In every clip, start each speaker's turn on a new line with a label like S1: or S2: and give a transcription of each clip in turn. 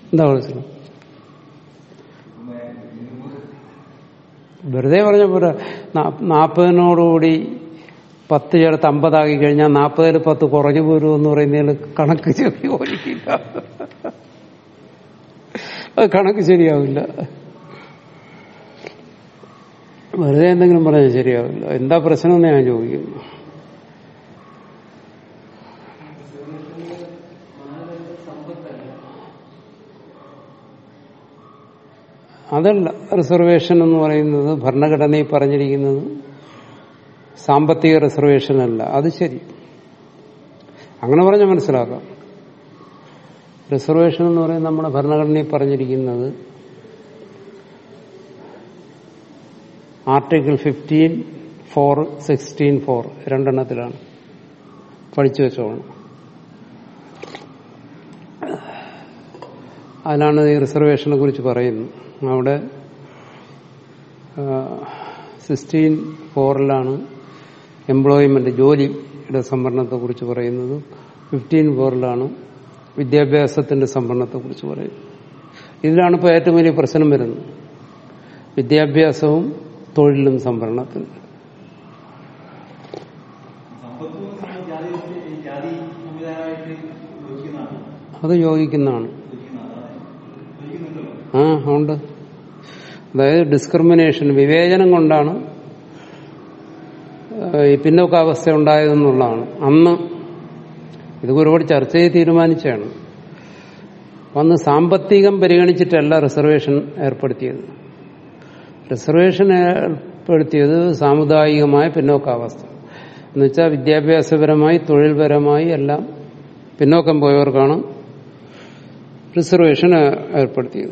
S1: എന്താ പ്രശ്നം വെറുതെ പറഞ്ഞ പോരാ നാൽപ്പതിനോടുകൂടി പത്ത് ചേർത്ത് അമ്പതാക്കി കഴിഞ്ഞാൽ നാൽപ്പതിൽ പത്ത് കുറഞ്ഞു പോരും എന്ന് പറയുന്നതിൽ കണക്ക് ശരിയാവില്ല അത് കണക്ക് ശരിയാവില്ല വെറുതെ എന്തെങ്കിലും പറഞ്ഞാൽ ശരിയാവില്ല എന്താ പ്രശ്നം എന്ന് ഞാൻ ചോദിക്കുന്നു അതല്ല റിസർവേഷൻ എന്ന് പറയുന്നത് ഭരണഘടനയിൽ പറഞ്ഞിരിക്കുന്നത് സാമ്പത്തിക റിസർവേഷൻ അല്ല അത് ശരി അങ്ങനെ പറഞ്ഞാൽ മനസ്സിലാക്കാം റിസർവേഷൻ എന്ന് പറയുന്നത് നമ്മുടെ ഭരണഘടനയിൽ പറഞ്ഞിരിക്കുന്നത് article fifteen four sixteen four രണ്ടെണ്ണത്തിലാണ് പഠിച്ചു വെച്ചോളണം അതിലാണ് ഈ റിസർവേഷനെ കുറിച്ച് പറയുന്നത് അവിടെ സിക്സ്റ്റീൻ ഫോറിലാണ് എംപ്ലോയ്മെന്റ് ജോലിയുടെ സംവരണത്തെ കുറിച്ച് പറയുന്നത് ഫിഫ്റ്റീൻ ഫോറിലാണ് വിദ്യാഭ്യാസത്തിന്റെ സംവരണത്തെ കുറിച്ച് പറയുന്നത് ഇതിലാണ് ഇപ്പോൾ ഏറ്റവും വലിയ പ്രശ്നം വരുന്നത് വിദ്യാഭ്യാസവും തൊഴിലും സംവരണത്തിൽ അത് യോജിക്കുന്നതാണ് ആ ഉണ്ട് അതായത് ഡിസ്ക്രിമിനേഷൻ വിവേചനം കൊണ്ടാണ് ഈ പിന്നോക്കാവസ്ഥ ഉണ്ടായതെന്നുള്ളതാണ് അന്ന് ഇത് ഒരുപാട് ചർച്ച ചെയ്ത് തീരുമാനിച്ചാണ് അന്ന് സാമ്പത്തികം പരിഗണിച്ചിട്ടല്ല റിസർവേഷൻ ഏർപ്പെടുത്തിയത് റിസർവേഷൻ ഏർപ്പെടുത്തിയത് സാമുദായികമായ പിന്നോക്കാവസ്ഥ എന്നുവെച്ചാൽ വിദ്യാഭ്യാസപരമായി തൊഴിൽപരമായി എല്ലാം പിന്നോക്കം പോയവർക്കാണ് റിസർവേഷൻ ഏർപ്പെടുത്തിയത്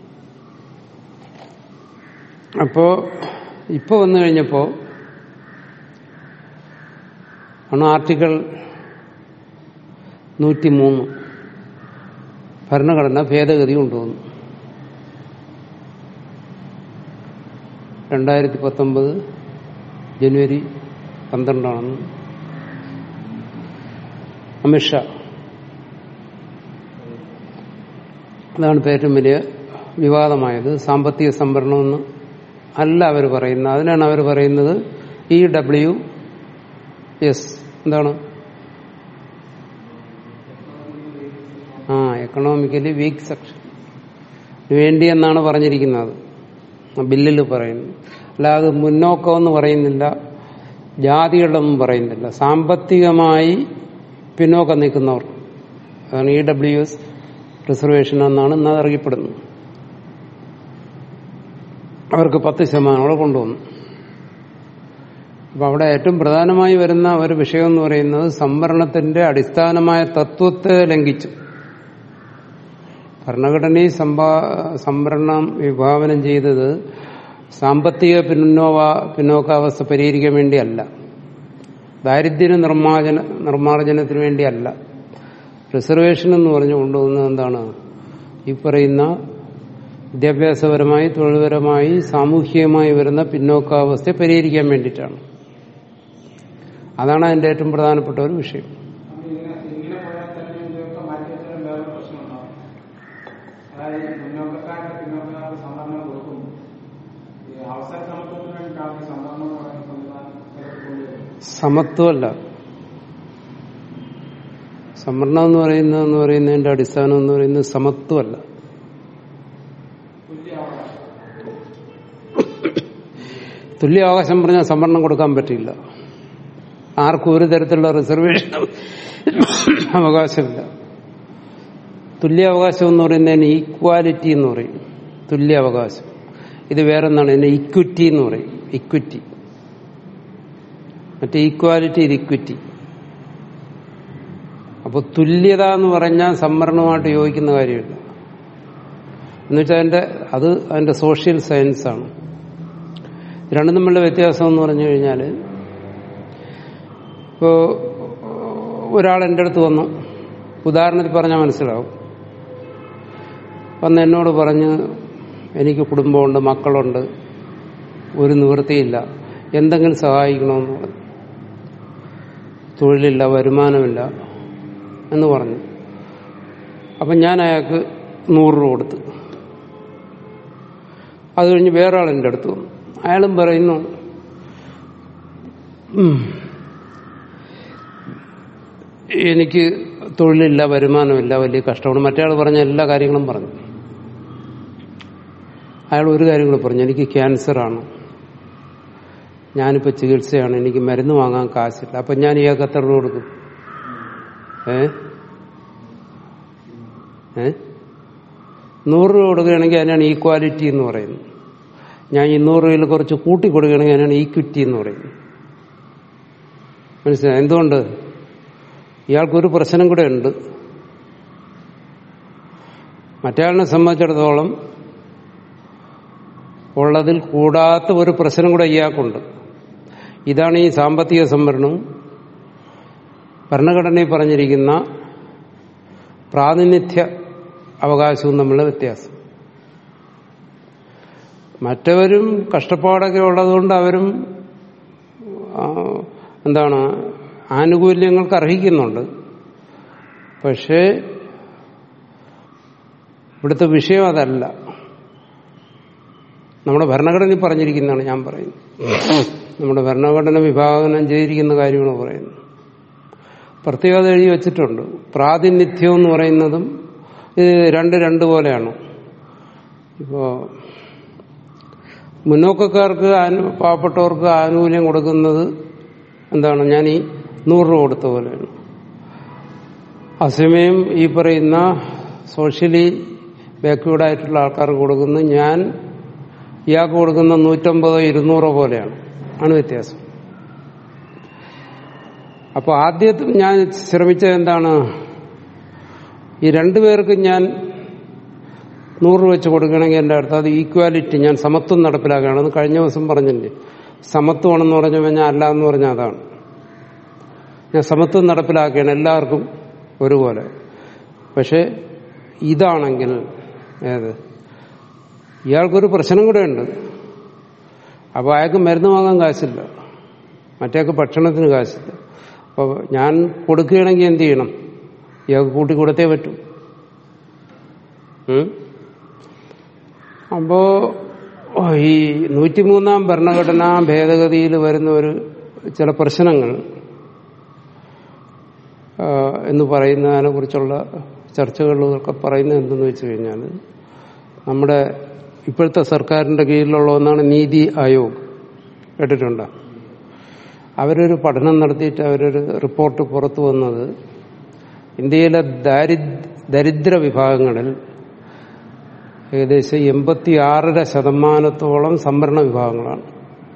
S1: അപ്പോ ഇപ്പൊ വന്നു കഴിഞ്ഞപ്പോ ആണ് ആർട്ടിക്കിൾ നൂറ്റിമൂന്ന് ഭരണഘടന ഭേദഗതി കൊണ്ടുവന്നു രണ്ടായിരത്തി പത്തൊമ്പത് ജനുവരി പന്ത്രണ്ടാണെന്ന് അമിത്ഷാ അതാണ് ഇപ്പം ഏറ്റവും വലിയ വിവാദമായത് സാമ്പത്തിക സംവരണമെന്ന് അല്ല അവർ പറയുന്നത് അതിനാണ് അവർ പറയുന്നത് ഇ ഡബ്ല്യു എസ് എന്താണ് ആ എക്കണോമിക്കലി വീക്ക് സെക്ഷൻ വേണ്ടി എന്നാണ് പറഞ്ഞിരിക്കുന്നത് ബില്ലിൽ പറയുന്നു അല്ലാതെ മുന്നോക്കമെന്ന് പറയുന്നില്ല ജാതികളൊന്നും പറയുന്നില്ല സാമ്പത്തികമായി പിന്നോക്കം നിൽക്കുന്നവർ അതാണ് ഇ ഡബ്ല്യു എസ് റിസർവേഷൻ എന്നാണ് ഇന്ന് അറിയപ്പെടുന്നത് അവർക്ക് പത്ത് ശതമാനത്തോടെ കൊണ്ടുവന്നു അപ്പൊ അവിടെ ഏറ്റവും പ്രധാനമായി വരുന്ന ഒരു വിഷയം എന്ന് പറയുന്നത് സംവരണത്തിന്റെ അടിസ്ഥാനമായ തത്വത്തെ ലംഘിച്ചു ഭരണഘടനയിൽ സംവരണം വിഭാവനം ചെയ്തത് സാമ്പത്തിക പിന്നോവ പിന്നോക്കാവസ്ഥ പരിഹരിക്കാൻ വേണ്ടിയല്ല ദാരിദ്ര്യ നിർമ്മാർജന നിർമ്മാർജ്ജനത്തിന് വേണ്ടിയല്ല റിസർവേഷൻ എന്ന് പറഞ്ഞു കൊണ്ടുപോകുന്നത് എന്താണ് ഈ പറയുന്ന വിദ്യാഭ്യാസപരമായി തൊഴിൽപരമായി സാമൂഹികമായി വരുന്ന പിന്നോക്കാവസ്ഥയെ പരിഹരിക്കാൻ വേണ്ടിയിട്ടാണ് അതാണ് അതിന്റെ ഏറ്റവും പ്രധാനപ്പെട്ട ഒരു വിഷയം
S2: ഇങ്ങനെ പോയാൽ തന്നെ ഇതിനൊക്കെ മാറ്റിവെച്ചാലും വേറെ പ്രശ്നമുണ്ടാവും അതായത് മുന്നോക്കക്കാരുടെ പിന്നോക്കക്കാർക്ക് സംവരണം കൊടുക്കുന്നു ഈ അവസര സമത്വത്തിന് വേണ്ടിയിട്ടാണ് ഈ സംവരണം എന്ന് പറയുന്ന സംവിധാനം കൊണ്ടുവരുന്നത്
S1: സമത്വമല്ല സംവരണം എന്ന് പറയുന്നതെന്ന് പറയുന്നതിന്റെ അടിസ്ഥാനം എന്ന് പറയുന്നത് സമത്വമല്ല
S2: തുല്യ അവകാശം
S1: തുല്യാവകാശം പറഞ്ഞാൽ സംവരണം കൊടുക്കാൻ പറ്റില്ല ആർക്കും ഒരു തരത്തിലുള്ള റിസർവേഷൻ അവകാശമില്ല തുല്യാവകാശം എന്ന് പറയുന്നതിന് ഈക്വാലിറ്റി എന്ന് പറയും തുല്യാവകാശം ഇത് വേറൊന്നാണ് ഇതിന് ഇക്വിറ്റി എന്ന് പറയും ഇക്വിറ്റി മറ്റേ ഈക്വാലിറ്റി ഇത് ഇക്വിറ്റി അപ്പോൾ തുല്യത എന്ന് പറഞ്ഞാൽ സംവരണമായിട്ട് യോജിക്കുന്ന കാര്യമില്ല എന്നുവെച്ചാൽ അതിന്റെ അത് അതിന്റെ സോഷ്യൽ സയൻസ് ആണ് രണ്ടും തമ്മിലുള്ള വ്യത്യാസം എന്ന് പറഞ്ഞു കഴിഞ്ഞാൽ ഇപ്പോ ഒരാൾ എൻ്റെ അടുത്ത് വന്നു ഉദാഹരണത്തിൽ പറഞ്ഞാൽ മനസ്സിലാവും വന്ന് എന്നോട് പറഞ്ഞ് എനിക്ക് കുടുംബമുണ്ട് മക്കളുണ്ട് ഒരു നിവൃത്തിയില്ല എന്തെങ്കിലും സഹായിക്കണമെന്ന് പറഞ്ഞു തൊഴിലില്ല വരുമാനമില്ല എന്ന് പറഞ്ഞു അപ്പം ഞാൻ അയാൾക്ക് നൂറ് രൂപ കൊടുത്ത് അത് കഴിഞ്ഞ് വേറെ ആളിൻ്റെ അടുത്ത് വന്നു അയാളും പറയുന്നു "ഉം, എനിക്ക് തൊഴിലില്ല വരുമാനമില്ല വലിയ കഷ്ടമാണ് മറ്റേ ആൾ പറഞ്ഞ എല്ലാ കാര്യങ്ങളും പറഞ്ഞു അയാൾ ഒരു കാര്യം കൂടെ പറഞ്ഞു എനിക്ക് ക്യാൻസറാണ് ഞാനിപ്പോൾ ചികിത്സയാണ് എനിക്ക് മരുന്ന് വാങ്ങാൻ കാശില്ല അപ്പം ഞാൻ ഇയാൾക്ക് എത്ര രൂപ കൊടുക്കും ഏ ഏ നൂറ് രൂപ കൊടുക്കുകയാണെങ്കിൽ അതിനാണ് ഈക്വാലിറ്റി എന്ന് പറയുന്നത് ഞാൻ ഈ നൂറ് രൂപയിൽ കുറച്ച് കൂട്ടി കൊടുക്കുകയാണെങ്കിൽ അതിനാണ് ഈക്വിറ്റി എന്ന് പറയുന്നത് മനസ്സിലായി എന്തുകൊണ്ട് ഇയാൾക്കൊരു പ്രശ്നം കൂടെ ഉണ്ട് മറ്റേയാളിനെ സംബന്ധിച്ചിടത്തോളം ഉള്ളതിൽ കൂടാത്ത ഒരു പ്രശ്നം കൂടെ ഇയാൾക്കുണ്ട് ഇതാണ് ഈ സാമ്പത്തിക സംവരണവും ഭരണഘടനയിൽ പറഞ്ഞിരിക്കുന്ന പ്രാതിനിധ്യ അവകാശവും തമ്മിലുള്ള വ്യത്യാസം മറ്റവരും കഷ്ടപ്പാടൊക്കെ ഉള്ളതുകൊണ്ട് അവരും ആ, എന്താണ് ആനുകൂല്യങ്ങൾക്ക് അർഹിക്കുന്നുണ്ട് പക്ഷേ ഇവിടുത്തെ വിഷയം അതല്ല നമ്മുടെ ഭരണഘടനയിൽ പറഞ്ഞിരിക്കുന്നതാണ് ഞാൻ പറയുന്നത് നമ്മുടെ ഭരണഘടന വിഭാഗനം ചെയ്തിരിക്കുന്ന കാര്യമാണ് പറയുന്നത് പ്രത്യേകത എഴുതി വെച്ചിട്ടുണ്ട് പ്രാതിനിധ്യം എന്ന് പറയുന്നതും ഇത് രണ്ട് രണ്ട് പോലെയാണ് ഇപ്പോ മുന്നോക്കക്കാർക്ക് ആനു- പാവപ്പെട്ടവർക്ക് ആനുകൂല്യം കൊടുക്കുന്നത് എന്താണ് ഞാൻ ഈ നൂറ് രൂപ കൊടുത്ത പോലെയാണ് അസമയം ഈ പറയുന്ന സോഷ്യലി ബാക്ക്വേർഡ് ആയിട്ടുള്ള ആൾക്കാർക്ക് കൊടുക്കുന്നത് ഞാൻ ഇയാൾക്ക് കൊടുക്കുന്ന നൂറ്റമ്പതോ ഇരുന്നൂറോ പോലെയാണ് ആണ് വ്യത്യാസം അപ്പൊ ആദ്യം ഞാൻ ശ്രമിച്ചത് എന്താണ് ഈ രണ്ടുപേർക്കും ഞാൻ നൂറ് വെച്ച് കൊടുക്കണമെങ്കിൽ എൻ്റെ അടുത്ത് അത് ഈക്വാലിറ്റി ഞാൻ സമത്വം നടപ്പിലാക്കുകയാണ് അത് കഴിഞ്ഞ ദിവസം പറഞ്ഞില്ലേ സമത്വമാണെന്ന് പറഞ്ഞപ്പോൾ ഞാൻ അല്ല എന്ന് പറഞ്ഞാൽ അതാണ് ഞാൻ സമത്വം നടപ്പിലാക്കുകയാണ് എല്ലാവർക്കും ഒരുപോലെ പക്ഷെ ഇതാണെങ്കിൽ ഏത് ഇയാൾക്കൊരു പ്രശ്നം കൂടെ ഉണ്ട് അപ്പോൾ അയാൾക്ക് മരുന്ന് വാങ്ങാൻ കാശില്ല മറ്റേക്ക് ഭക്ഷണത്തിന് കാശില്ല അപ്പോൾ ഞാൻ കൊടുക്കുകയാണെങ്കിൽ എന്ത് ചെയ്യണം ഇയാൾക്ക് കൂട്ടി കൊടുത്തേ പറ്റൂ ഉം? അപ്പോ ഈ നൂറ്റിമൂന്നാം ഭരണഘടനാ ഭേദഗതിയിൽ വരുന്ന ഒരു ചില പ്രശ്നങ്ങൾ ആ, എന്ന് പറയുന്നതിനെ കുറിച്ചുള്ള ചർച്ചകളിലൊക്കെ പറയുന്നത് എന്തെന്ന് വെച്ച് കഴിഞ്ഞാൽ നമ്മുടെ ഇപ്പോഴത്തെ സർക്കാരിന്റെ കീഴിലുള്ള ഒന്നാണ് നീതി ആയോഗ് കേട്ടിട്ടുണ്ടോ അവരൊരു പഠനം നടത്തിയിട്ട് അവരൊരു റിപ്പോർട്ട് പുറത്തു വന്നത് ഇന്ത്യയിലെ ദാരിദ് ദരിദ്ര വിഭാഗങ്ങളിൽ ഏകദേശം എൺപത്തിയാറര ശതമാനത്തോളം സംവരണ വിഭാഗങ്ങളാണ്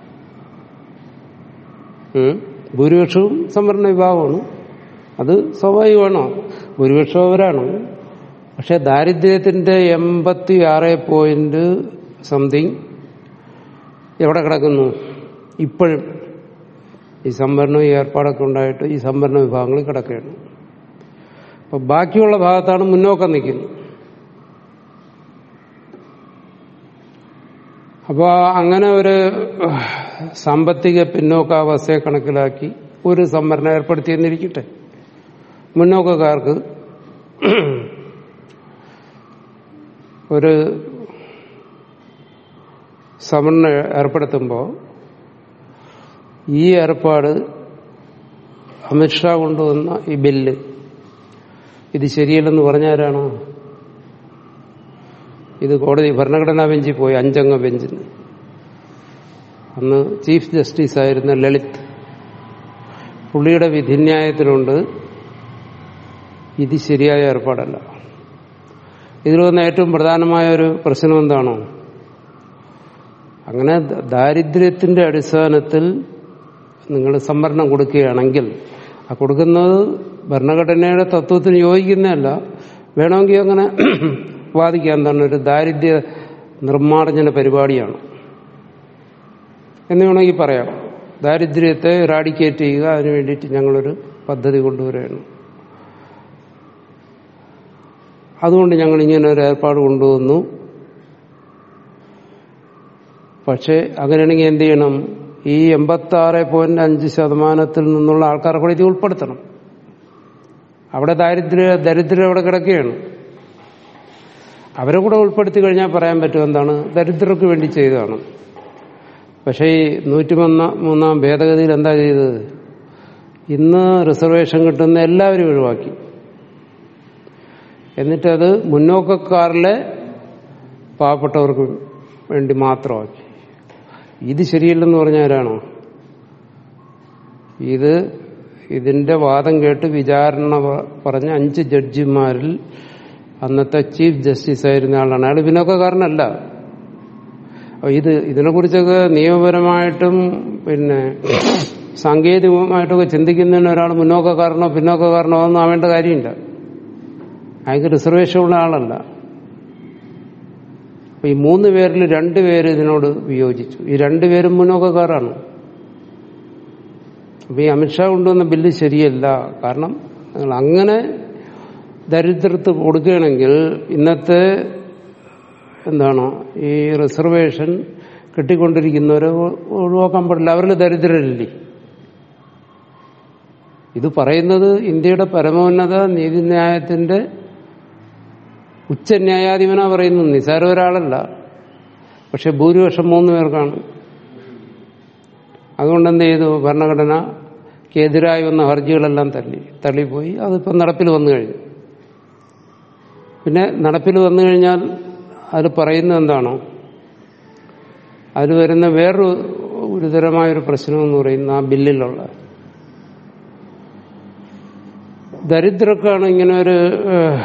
S1: ഉം. ഭൂരിപക്ഷവും സംവരണ വിഭാഗമാണ് അത് സ്വാഭാവികമാണോ ഭൂരിപക്ഷം അവരാണ് പക്ഷെ ദാരിദ്ര്യത്തിന്റെ എൺപത്തി ആറ് പോയിന്റ് സംതിങ് എവിടെ കിടക്കുന്നു ഇപ്പോഴും ഈ സംവരണം ഈ ഏർപ്പാടൊക്കെ ഉണ്ടായിട്ട് ഈ സംവരണ വിഭാഗങ്ങളിൽ കിടക്കുകയാണ് അപ്പൊ ബാക്കിയുള്ള ഭാഗത്താണ് മുന്നോക്കം നിൽക്കുന്നത് അപ്പോൾ അങ്ങനെ ഒരു സാമ്പത്തിക പിന്നോക്കാവസ്ഥയെ കണക്കിലാക്കി ഒരു സംവരണം ഏർപ്പെടുത്തിയെന്നിരിക്കട്ടെ മുന്നോക്കക്കാർക്ക് ഒരു സംവരണം ഏർപ്പെടുത്തുമ്പോൾ ഈ ഏർപ്പാട് അമിത്ഷാ കൊണ്ടുവന്ന ഈ ബില്ല് ഇത് ശരിയല്ലെന്ന് പറഞ്ഞാരാണ് ഇത് കോടതി ഭരണഘടനാ ബെഞ്ചിൽ പോയി അഞ്ചംഗ ബെഞ്ചിന് അന്ന് ചീഫ് ജസ്റ്റിസ് ആയിരുന്ന ലളിത് പുള്ളിയുടെ വിധിന്യായത്തിലുണ്ട് ഇത് ശരിയായ ഏർപ്പാടല്ല ഇതിൽ വന്ന ഏറ്റവും പ്രധാനമായ ഒരു പ്രശ്നം എന്താണോ അങ്ങനെ ദ- ദാരിദ്ര്യത്തിന്റെ അടിസ്ഥാനത്തിൽ നിങ്ങൾ സംവരണം കൊടുക്കുകയാണെങ്കിൽ ആ കൊടുക്കുന്നത് ഭരണഘടനയുടെ തത്വത്തിന് യോജിക്കുന്നതല്ല വേണമെങ്കിൽ അങ്ങനെ വാദിക്കാൻ തന്നെ ഒരു ദാരിദ്ര്യ നിർമ്മാർജ്ജന പരിപാടിയാണ് എന്ന് വേണമെങ്കിൽ പറയാം ദാരിദ്ര്യത്തെ റാഡിക്കേറ്റ് ചെയ്യുക അതിനു വേണ്ടിയിട്ട് ഞങ്ങളൊരു പദ്ധതി കൊണ്ടുവരികയാണ് അതുകൊണ്ട് ഞങ്ങൾ ഇങ്ങനെ ഒരു ഏർപ്പാട് കൊണ്ടുവന്നു പക്ഷേ അങ്ങനെയാണെങ്കിൽ എന്ത് ചെയ്യണം ഈ എൺപത്തി ആറ് പോയിന്റ് അഞ്ച് ശതമാനത്തിൽ നിന്നുള്ള ആൾക്കാരെ കൂടെ ഇത് ഉൾപ്പെടുത്തണം അവിടെ ദാരിദ്ര്യ ദരിദ്രം അവിടെ കിടക്കുകയാണ് അവരെ കൂടെ ഉൾപ്പെടുത്തി കഴിഞ്ഞാൽ പറയാൻ പറ്റും എന്താണ് ദരിദ്രർക്ക് വേണ്ടി ചെയ്തതാണ് പക്ഷേ ഈ നൂറ്റി മൂന്ന മൂന്നാം ഭേദഗതിയിൽ എന്താ ചെയ്തത് ഇന്ന് റിസർവേഷൻ കിട്ടുന്ന എല്ലാവരും ഒഴിവാക്കി എന്നിട്ടത് മുന്നോക്കക്കാരിലെ പാവപ്പെട്ടവർക്ക് വേണ്ടി മാത്രമാക്കി ഇത് ശരിയല്ലെന്ന് പറഞ്ഞാരാണോ ഇത് ഇതിന്റെ വാദം കേട്ട് വിചാരണ പ- പറഞ്ഞ അഞ്ച് ജഡ്ജിമാരിൽ അന്നത്തെ ചീഫ് ജസ്റ്റിസ് ആയിരുന്ന ആളാണ് അയാൾ പിന്നോക്കക്കാരനല്ല അപ്പൊ ഇത് ഇതിനെക്കുറിച്ചൊക്കെ നിയമപരമായിട്ടും പിന്നെ സാങ്കേതികമായിട്ടൊക്കെ ചിന്തിക്കുന്നതിന് ഒരാൾ മുന്നോക്കക്കാരനോ പിന്നോക്കക്കാരനോ ഒന്നും ആവേണ്ട കാര്യമില്ല അയാൾക്ക് റിസർവേഷൻ ഉള്ള ആളല്ല അപ്പൊ ഈ മൂന്ന് പേരിൽ രണ്ടുപേര് ഇതിനോട് വിയോജിച്ചു ഈ രണ്ടുപേരും മുന്നോക്കക്കാരാണ് അപ്പൊ ഈ അമിത്ഷാ കൊണ്ടുവന്ന ബില്ല് ശരിയല്ല കാരണം നിങ്ങൾ അങ്ങനെ ദരിദ്രത്ത് കൊടുക്കുകയാണെങ്കിൽ ഇന്നത്തെ എന്താണ് ഈ റിസർവേഷൻ കിട്ടിക്കൊണ്ടിരിക്കുന്നവരെ ഒ- ഒഴിവാക്കാൻ പാടില്ല അവരിൽ ദരിദ്രരില്ലേ ഇത് പറയുന്നത് ഇന്ത്യയുടെ പരമോന്നത നീതിന്യായത്തിന്റെ ഉച്ച ന്യായാധിപനാ പറയുന്നത് നിസാര ഒരാളല്ല പക്ഷെ ഭൂരിപക്ഷം മൂന്ന് പേർക്കാണ് അതുകൊണ്ട് എന്ത് ചെയ്തു ഭരണഘടനക്കെതിരായി വന്ന ഹർജികളെല്ലാം തള്ളി തള്ളിപ്പോയി അതിപ്പോൾ നടപ്പിൽ വന്നു കഴിഞ്ഞു പിന്നെ നടപ്പിൽ വന്നു കഴിഞ്ഞാൽ അതിൽ പറയുന്നത് എന്താണോ അതിൽ വരുന്ന വേറൊരു ഗുരുതരമായൊരു പ്രശ്നം എന്ന് പറയുന്ന ആ ബില്ലിലുള്ള ദരിദ്രർക്കാണ് ഇങ്ങനെ ഒരു ഏഹ്,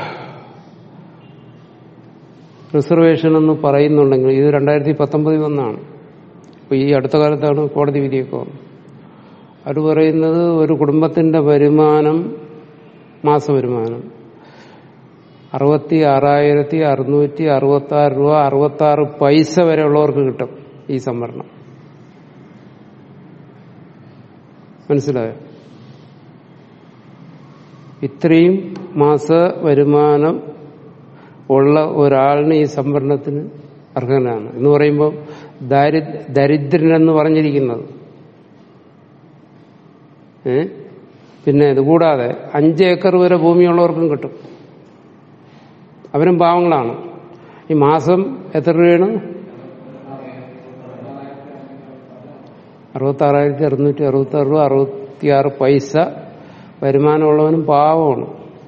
S1: റിസർവേഷൻ എന്ന് പറയുന്നുണ്ടെങ്കിൽ ഇത് രണ്ടായിരത്തി പത്തൊമ്പതിൽ വന്നാണ് ഇപ്പൊ ഈ അടുത്ത കാലത്താണ് കോടതി വിധിയൊക്കെ വന്നത് അത് പറയുന്നത് ഒരു കുടുംബത്തിന്റെ വരുമാനം മാസവരുമാനം അറുപത്തി ആറായിരത്തി അറുന്നൂറ്റി അറുപത്തി ആറ് രൂപ അറുപത്തി ആറ് പൈസ വരെ ഉള്ളവർക്ക് കിട്ടും ഈ സംവരണം മനസ്സിലായോ ഇത്രയും മാസ വരുമാനം ഉള്ള ഒരാളിന് ഈ സംവരണത്തിന് അർഹനാണ് എന്ന് പറയുമ്പോൾ ദാരി ദരിദ്രനെന്ന് പറഞ്ഞിരിക്കുന്നത് ഏ പിന്നെ ഇതുകൂടാതെ അഞ്ച് ഏക്കർ വരെ ഭൂമിയുള്ളവർക്കും കിട്ടും അവരും പാവങ്ങളാണ് ഈ മാസം എത്ര രൂപയാണ് അറുപത്തി ആറായിരത്തി അറുന്നൂറ്റി അറുപത്തി ആറ് രൂപ അറുപത്തിയാറ് പൈസ വരുമാനമുള്ളവനും പാവമാണ്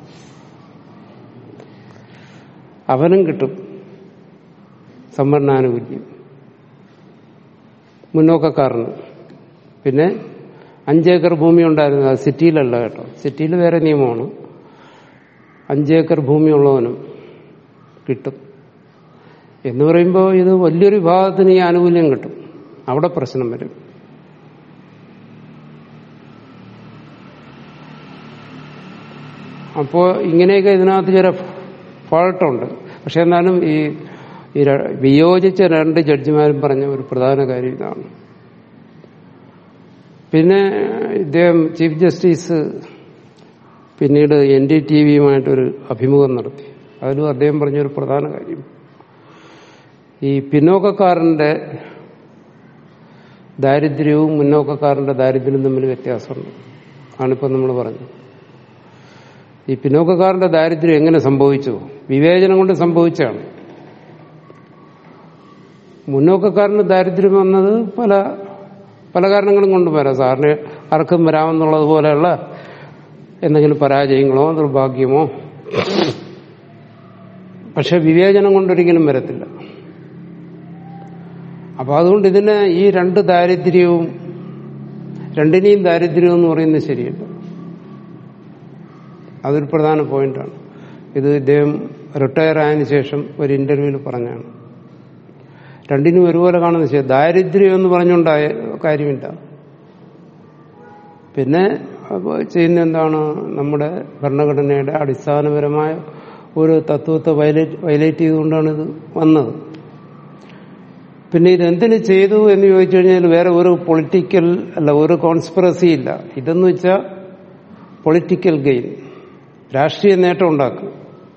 S1: അവനും കിട്ടും സംവരണാനുകൂല്യം മുന്നോക്കക്കാരന് പിന്നെ അഞ്ചേക്കർ ഭൂമി ഉണ്ടായിരുന്നു അത് സിറ്റിയിലല്ല കേട്ടോ സിറ്റിയിൽ വേറെ നിയമമാണ് അഞ്ചേക്കർ ഭൂമിയുള്ളവനും കിട്ടും എന്ന് പറയുമ്പോൾ ഇത് വലിയൊരു വിഭാഗത്തിന് ഈ ആനുകൂല്യം കിട്ടും അവിടെ പ്രശ്നം വരും അപ്പോൾ ഇങ്ങനെയൊക്കെ ഇതിനകത്ത് ചില ഫോൾട്ടുണ്ട് പക്ഷെ എന്നാലും ഈ ഈ ര- വിയോജിച്ച രണ്ട് ജഡ്ജിമാരും പറഞ്ഞ ഒരു പ്രധാന കാര്യം ഇതാണ് പിന്നെ ഇദ്ദേഹം ചീഫ് ജസ്റ്റിസ് പിന്നീട് എൻ ഡി ടി വിയുമായിട്ടൊരു അഭിമുഖം നടത്തി അതിലും അദ്ദേഹം പറഞ്ഞൊരു പ്രധാന കാര്യം ഈ പിന്നോക്കക്കാരന്റെ ദാരിദ്ര്യവും മുന്നോക്കക്കാരന്റെ ദാരിദ്ര്യവും തമ്മിൽ വ്യത്യാസമുണ്ട് ആണിപ്പോൾ നമ്മൾ പറഞ്ഞത് ഈ പിന്നോക്കക്കാരന്റെ ദാരിദ്ര്യം എങ്ങനെ സംഭവിച്ചു വിവേചനം കൊണ്ട് സംഭവിച്ചാണ് മുന്നോക്കക്കാരന് ദാരിദ്ര്യം വന്നത് പല പല കാരണങ്ങളും കൊണ്ട് വരാം സാറിന് ആർക്കും വരാമെന്നുള്ളതുപോലെയുള്ള എന്തെങ്കിലും പരാജയങ്ങളോ ദുർഭാഗ്യമോ പക്ഷെ വിവേചനം കൊണ്ടൊരിക്കലും വരത്തില്ല അപ്പൊ അതുകൊണ്ട് ഇതിന് ഈ രണ്ട് ദാരിദ്ര്യവും രണ്ടിനെയും ദാരിദ്ര്യം എന്ന് പറയുന്നത് ശരിയല്ല അതൊരു പ്രധാന പോയിന്റാണ് ഇത് ഇദ്ദേഹം റിട്ടയർ ആയതിനു ശേഷം ഒരു ഇന്റർവ്യൂവിൽ പറഞ്ഞാണ് രണ്ടിനും ഒരുപോലെ കാണുന്ന ശരി ദാരിദ്ര്യം എന്ന് പറഞ്ഞുണ്ടായ കാര്യമില്ല പിന്നെ അപ്പൊ ചെയ്യുന്ന എന്താണ് നമ്മുടെ ഭരണഘടനയുടെ അടിസ്ഥാനപരമായ ഒരു തത്വത്തെ വയലേറ്റ് വയലേറ്റ് ചെയ്തുകൊണ്ടാണ് ഇത് വന്നത് പിന്നെ ഇത് എന്തിനു ചെയ്തു എന്ന് ചോദിച്ചു കഴിഞ്ഞാൽ വേറെ ഒരു പൊളിറ്റിക്കൽ അല്ല ഒരു കോൺസ്പിറസി ഇല്ല ഇതെന്ന് വെച്ചാൽ പൊളിറ്റിക്കൽ ഗെയിൻ രാഷ്ട്രീയ നേട്ടം ഉണ്ടാക്കുക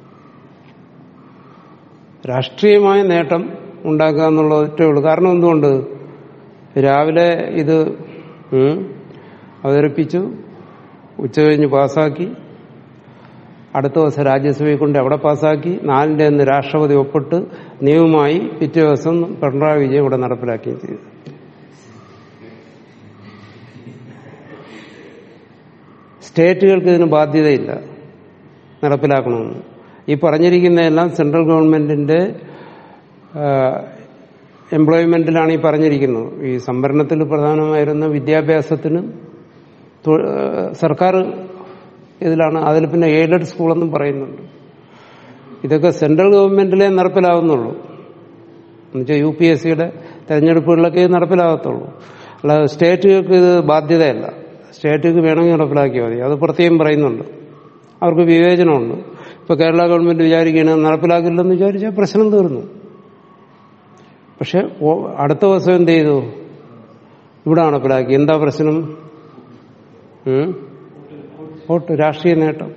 S1: രാഷ്ട്രീയമായ നേട്ടം ഉണ്ടാക്കുക എന്നുള്ളത് ഒറ്റേ ഉള്ളൂ കാരണം എന്തുകൊണ്ട് രാവിലെ ഇത് ഉം, അവതരിപ്പിച്ചു ഉച്ച കഴിഞ്ഞ് പാസാക്കി അടുത്ത ദിവസം രാജ്യസഭയിൽ കൊണ്ട് അവിടെ പാസ്സാക്കി നാലിന്റെ അന്ന് രാഷ്ട്രപതി ഒപ്പിട്ട് നിയമമായി പിറ്റേ ദിവസം പിണറായി വിജയൻ ഇവിടെ നടപ്പിലാക്കുകയും ചെയ്തു സ്റ്റേറ്റുകൾക്ക് ഇതിന് ബാധ്യതയില്ല നടപ്പിലാക്കണമെന്ന് ഈ പറഞ്ഞിരിക്കുന്നതെല്ലാം സെൻട്രൽ ഗവൺമെന്റിന്റെ എംപ്ലോയ്മെന്റിലാണ് ഈ പറഞ്ഞിരിക്കുന്നത് ഈ സംവരണത്തിൽ പ്രധാനമായിരുന്ന വിദ്യാഭ്യാസത്തിന് തൊ- ഏഹ് സർക്കാർ ഇതിലാണ് അതിൽ പിന്നെ എയ്ഡഡ് സ്കൂളെന്നും പറയുന്നുണ്ട് ഇതൊക്കെ സെൻട്രൽ ഗവൺമെന്റിലേ നടപ്പിലാവുന്നുള്ളൂ എന്നുവെച്ചാൽ യു പി എസ് സിയുടെ തെരഞ്ഞെടുപ്പുകളിലൊക്കെ ഇത് നടപ്പിലാകത്തുള്ളൂ അല്ലാതെ സ്റ്റേറ്റുകൾക്ക് ഇത് ബാധ്യതയല്ല സ്റ്റേറ്റുകൾക്ക് വേണമെങ്കിൽ നടപ്പിലാക്കിയാൽ മതി അത് പ്രത്യേകം പറയുന്നുണ്ട് അവർക്ക് വിവേചനമുണ്ട് ഇപ്പൊ കേരള ഗവൺമെന്റ് വിചാരിക്കുകയാണ് നടപ്പിലാക്കില്ലെന്ന് വിചാരിച്ചാൽ പ്രശ്നം തീർന്നു പക്ഷെ ഓ- അടുത്ത ദിവസം എന്ത് ചെയ്തു ഇവിടെ നടപ്പിലാക്കി എന്താ പ്രശ്നം ഉം? വോട്ട് രാഷ്ട്രീയ നേട്ടം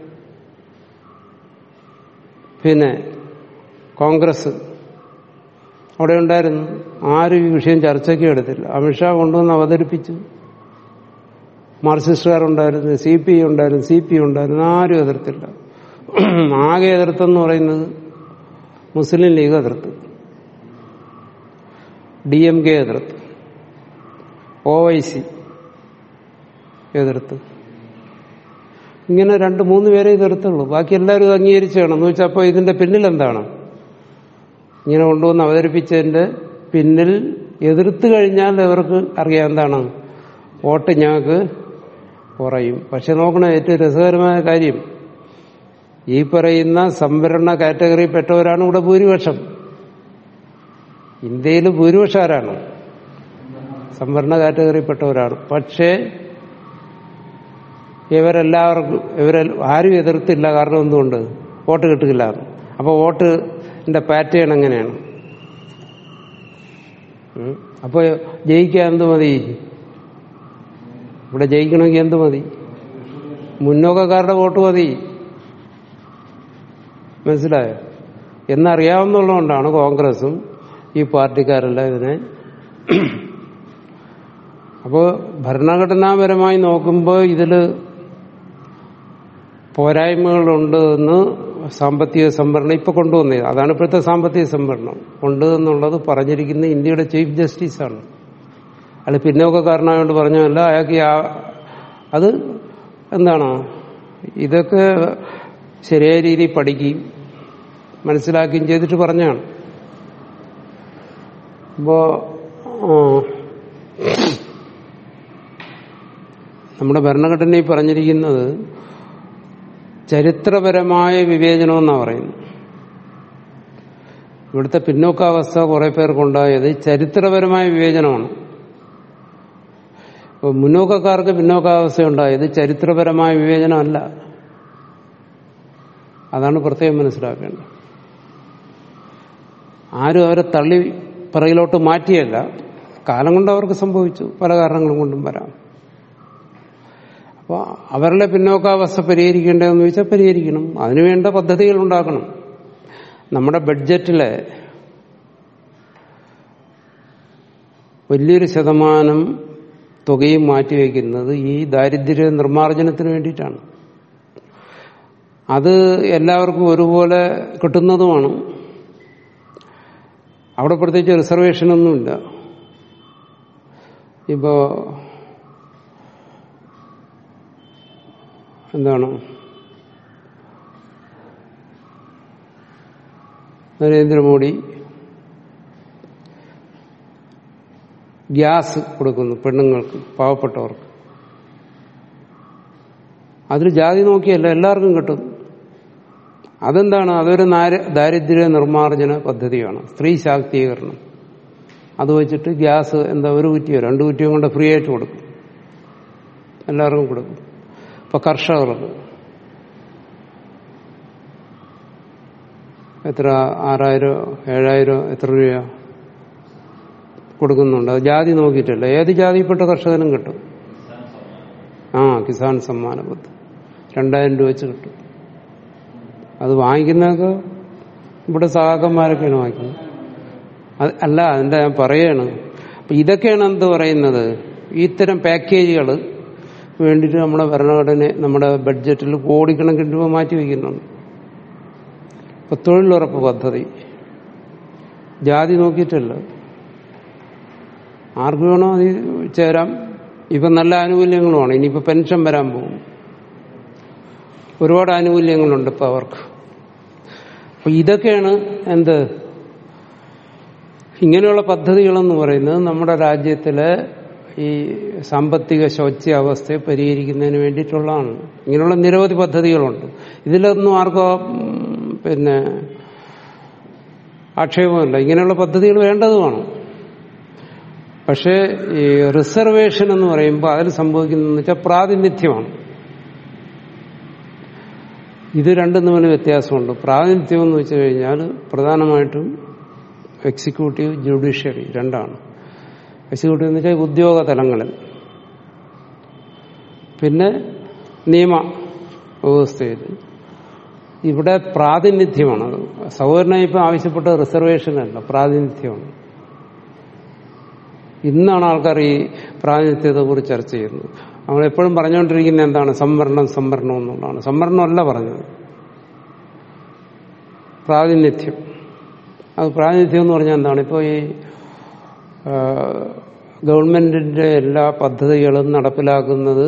S1: പിന്നെ കോൺഗ്രസ് അവിടെ ഉണ്ടായിരുന്നു ആരും ഈ വിഷയം ചർച്ചയ്ക്ക് എടുത്തില്ല അമിത്ഷാ കൊണ്ടുവന്ന് അവതരിപ്പിച്ചു മാർക്സിസ്റ്റുകാരുണ്ടായിരുന്നു സി പി ഐ ഉണ്ടായിരുന്നു സി പി ഉണ്ടായിരുന്നു ആരും എതിർത്തില്ല ആകെ എതിർത്തെന്ന് പറയുന്നത് മുസ്ലിം ലീഗ് എതിർത്ത് ഡി എം കെ എതിർത്ത് ഒ വൈ സി എതിർത്ത് ഇങ്ങനെ രണ്ട് മൂന്ന് പേരെ എതിർത്തുള്ളൂ ബാക്കി എല്ലാവരും ഇത് അംഗീകരിച്ചാണ് എന്ന് വെച്ചാൽ അപ്പോൾ ഇതിന്റെ പിന്നിൽ എന്താണ് ഇങ്ങനെ കൊണ്ടുവന്ന് അവതരിപ്പിച്ചതിന്റെ പിന്നിൽ എതിർത്ത് കഴിഞ്ഞാൽ അവർക്ക് അറിയാം എന്താണ് വോട്ട് ഞങ്ങൾക്ക് കുറയും പക്ഷെ നോക്കണ ഏറ്റവും രസകരമായ കാര്യം ഈ പറയുന്ന സംവരണ കാറ്റഗറിയിൽപ്പെട്ടവരാണ് ഇവിടെ ഭൂരിപക്ഷം ഇന്ത്യയിൽ ഭൂരിപക്ഷം ആരാണ് സംവരണ കാറ്റഗറിയിൽപ്പെട്ടവരാണ് പക്ഷേ ഇവരെല്ലാവർക്കും ഇവരെ ആരും എതിർത്തില്ല കാരണം എന്തുകൊണ്ട് വോട്ട് കിട്ടുകയില്ല അപ്പോൾ വോട്ടിന്റെ പാറ്റേൺ എങ്ങനെയാണ് ഉം. അപ്പൊ ജയിക്കാൻ എന്ത് മതി ഇവിടെ ജയിക്കണമെങ്കിൽ എന്ത് മതി മുന്നോക്കക്കാരുടെ വോട്ട് മതി മനസ്സിലായോ എന്നറിയാവുന്നതുകൊണ്ടാണ് കോൺഗ്രസും ഈ പാർട്ടിക്കാരെല്ലാം ഇതിനെ അപ്പോൾ ഭരണഘടനാപരമായി നോക്കുമ്പോൾ ഇതിൽ പോരായ്മകളുണ്ട് എന്ന് സാമ്പത്തിക സംവരണം ഇപ്പൊ കൊണ്ടുവന്നത് അതാണ് ഇപ്പോഴത്തെ സാമ്പത്തിക സംവരണം ഉണ്ട് എന്നുള്ളത് പറഞ്ഞിരിക്കുന്ന ഇന്ത്യയുടെ ചീഫ് ജസ്റ്റിസാണ് അയാൾ പിന്നോക്കക്കാരനായോണ്ട് പറഞ്ഞതല്ല അയാൾക്ക് ആ- അത് എന്താണ് ഇതൊക്കെ ശരിയായ രീതിയിൽ പഠിക്കുകയും മനസ്സിലാക്കുകയും ചെയ്തിട്ട് പറഞ്ഞാണ് അപ്പോ ആ, നമ്മുടെ ഭരണഘടനയിൽ പറഞ്ഞിരിക്കുന്നത് ചരിത്രപരമായ വിവേചനമെന്നാണ് പറയുന്നത് ഇവിടുത്തെ പിന്നോക്കാവസ്ഥ കുറെ പേർക്കുണ്ടായത് ചരിത്രപരമായ വിവേചനമാണ് അപ്പോൾ മുന്നോക്കക്കാർക്ക് പിന്നോക്കാവസ്ഥ ഉണ്ടായത് ചരിത്രപരമായ വിവേചനമല്ല അതാണ് പ്രത്യേകം മനസ്സിലാക്കേണ്ടത് ആരും അവരെ തള്ളി പിറകിലോട്ട് മാറ്റിയല്ല കാലം കൊണ്ട് അവർക്ക് സംഭവിച്ചു പല കാരണങ്ങളും കൊണ്ടും വരാം അപ്പോൾ അവരുടെ പിന്നോക്കാവസ്ഥ പരിഹരിക്കേണ്ടതെന്ന് ചോദിച്ചാൽ പരിഹരിക്കണം അതിനുവേണ്ട പദ്ധതികൾ ഉണ്ടാക്കണം നമ്മുടെ ബഡ്ജറ്റിലെ വലിയൊരു ശതമാനം തുകയും മാറ്റിവെക്കുന്നത് ഈ ദാരിദ്ര്യ നിർമ്മാർജ്ജനത്തിന് വേണ്ടിയിട്ടാണ് അത് എല്ലാവർക്കും ഒരുപോലെ കിട്ടുന്നതുമാണ് അവിടെ പ്രത്യേകിച്ച് റിസർവേഷനൊന്നുമില്ല ഇപ്പോ എന്താണ് നരേന്ദ്രമോദി ഗ്യാസ് കൊടുക്കുന്നു പെണ്ണുങ്ങൾക്ക് പാവപ്പെട്ടവർക്ക് അതിൽ ജാതി നോക്കിയല്ല എല്ലാവർക്കും കിട്ടും അതെന്താണ് അതൊരു നാര- ദാരിദ്ര്യ നിർമ്മാർജ്ജന പദ്ധതിയാണ് സ്ത്രീ ശാക്തീകരണം അത് വെച്ചിട്ട് ഗ്യാസ് എന്താ ഒരു കുറ്റിയോ രണ്ട് കുറ്റിയോ കൊണ്ട് ഫ്രീ ആയിട്ട് കൊടുക്കും എല്ലാവർക്കും കൊടുക്കും ഇപ്പൊ കർഷകർക്ക് എത്ര ആറായിരം ഏഴായിരം എത്ര രൂപ കൊടുക്കുന്നുണ്ട് അത് ജാതി നോക്കിയിട്ടല്ല ഏത് ജാതിയിൽപ്പെട്ട കർഷകനും കിട്ടും ആ കിസാൻ സമ്മാന പദ്ധതി രണ്ടായിരം രൂപ വെച്ച് കിട്ടും അത് വാങ്ങിക്കുന്നതൊക്കെ ഇവിടെ സഹാക്കന്മാരൊക്കെയാണ് വാങ്ങിക്കുന്നത് അത് അല്ല അതിന്റെ ഞാൻ പറയാണ് അപ്പൊ ഇതൊക്കെയാണ് എന്ത് പറയുന്നത് ഇത്തരം പാക്കേജുകൾ വേണ്ടിയിട്ട് നമ്മുടെ ഭരണഘടന നമ്മുടെ ബഡ്ജറ്റിൽ കോടിക്കണക്കിന് രൂപ മാറ്റി വയ്ക്കുന്നുണ്ട് ഇപ്പൊ തൊഴിലുറപ്പ് പദ്ധതി ജാതി നോക്കിയിട്ടല്ല ആർക്ക് വേണോ അതിൽ ചേരാം ഇപ്പൊ നല്ല ആനുകൂല്യങ്ങളുമാണ് ഇനിയിപ്പോ പെൻഷൻ വരാൻ പോകും ഒരുപാട് ആനുകൂല്യങ്ങളുണ്ട് ഇപ്പൊ അവർക്ക് അപ്പൊ ഇതൊക്കെയാണ് എന്ത് ഇങ്ങനെയുള്ള പദ്ധതികളെന്ന് പറയുന്നത് നമ്മുടെ രാജ്യത്തിലെ ഈ സാമ്പത്തിക ശോച്യാവസ്ഥയെ പരിഹരിക്കുന്നതിന് വേണ്ടിയിട്ടുള്ളതാണ് ഇങ്ങനെയുള്ള നിരവധി പദ്ധതികളുണ്ട് ഇതിലൊന്നും ആർക്കോ ഉം, പിന്നെ ആക്ഷേപമില്ല ഇങ്ങനെയുള്ള പദ്ധതികൾ വേണ്ടതുമാണ് പക്ഷേ ഈ റിസർവേഷൻ എന്ന് പറയുമ്പോൾ അതിൽ സംഭവിക്കുന്നതെന്ന് വെച്ചാൽ പ്രാതിനിധ്യമാണ് ഇത് രണ്ടും തമ്മിൽ വ്യത്യാസമുണ്ട് പ്രാതിനിധ്യം എന്ന് വെച്ച് കഴിഞ്ഞാൽ പ്രധാനമായിട്ടും എക്സിക്യൂട്ടീവ് ജുഡീഷ്യറി രണ്ടാണ് എക്സിക്യൂട്ടീവ് എന്ന് വെച്ചാൽ ഉദ്യോഗ തലങ്ങളിൽ പിന്നെ നിയമ വ്യവസ്ഥയിൽ ഇവിടെ പ്രാതിനിധ്യമാണ് സഹോദരനെ ഇപ്പം ആവശ്യപ്പെട്ട റിസർവേഷൻ അല്ല പ്രാതിനിധ്യമാണ് ഇന്നാണ് ആൾക്കാർ ഈ പ്രാതിനിധ്യത്തെ കുറിച്ച് ചർച്ച ചെയ്യുന്നത് നമ്മൾ എപ്പോഴും പറഞ്ഞുകൊണ്ടിരിക്കുന്ന എന്താണ് സംവരണം സംവരണം എന്നുള്ളതാണ് സംവരണമല്ല പറഞ്ഞത് പ്രാതിനിധ്യം അത് പ്രാതിനിധ്യം എന്ന് പറഞ്ഞാൽ എന്താണ് ഇപ്പോൾ ഈ ആ, ഗവൺമെന്റിന്റെ എല്ലാ പദ്ധതികളും നടപ്പിലാക്കുന്നത്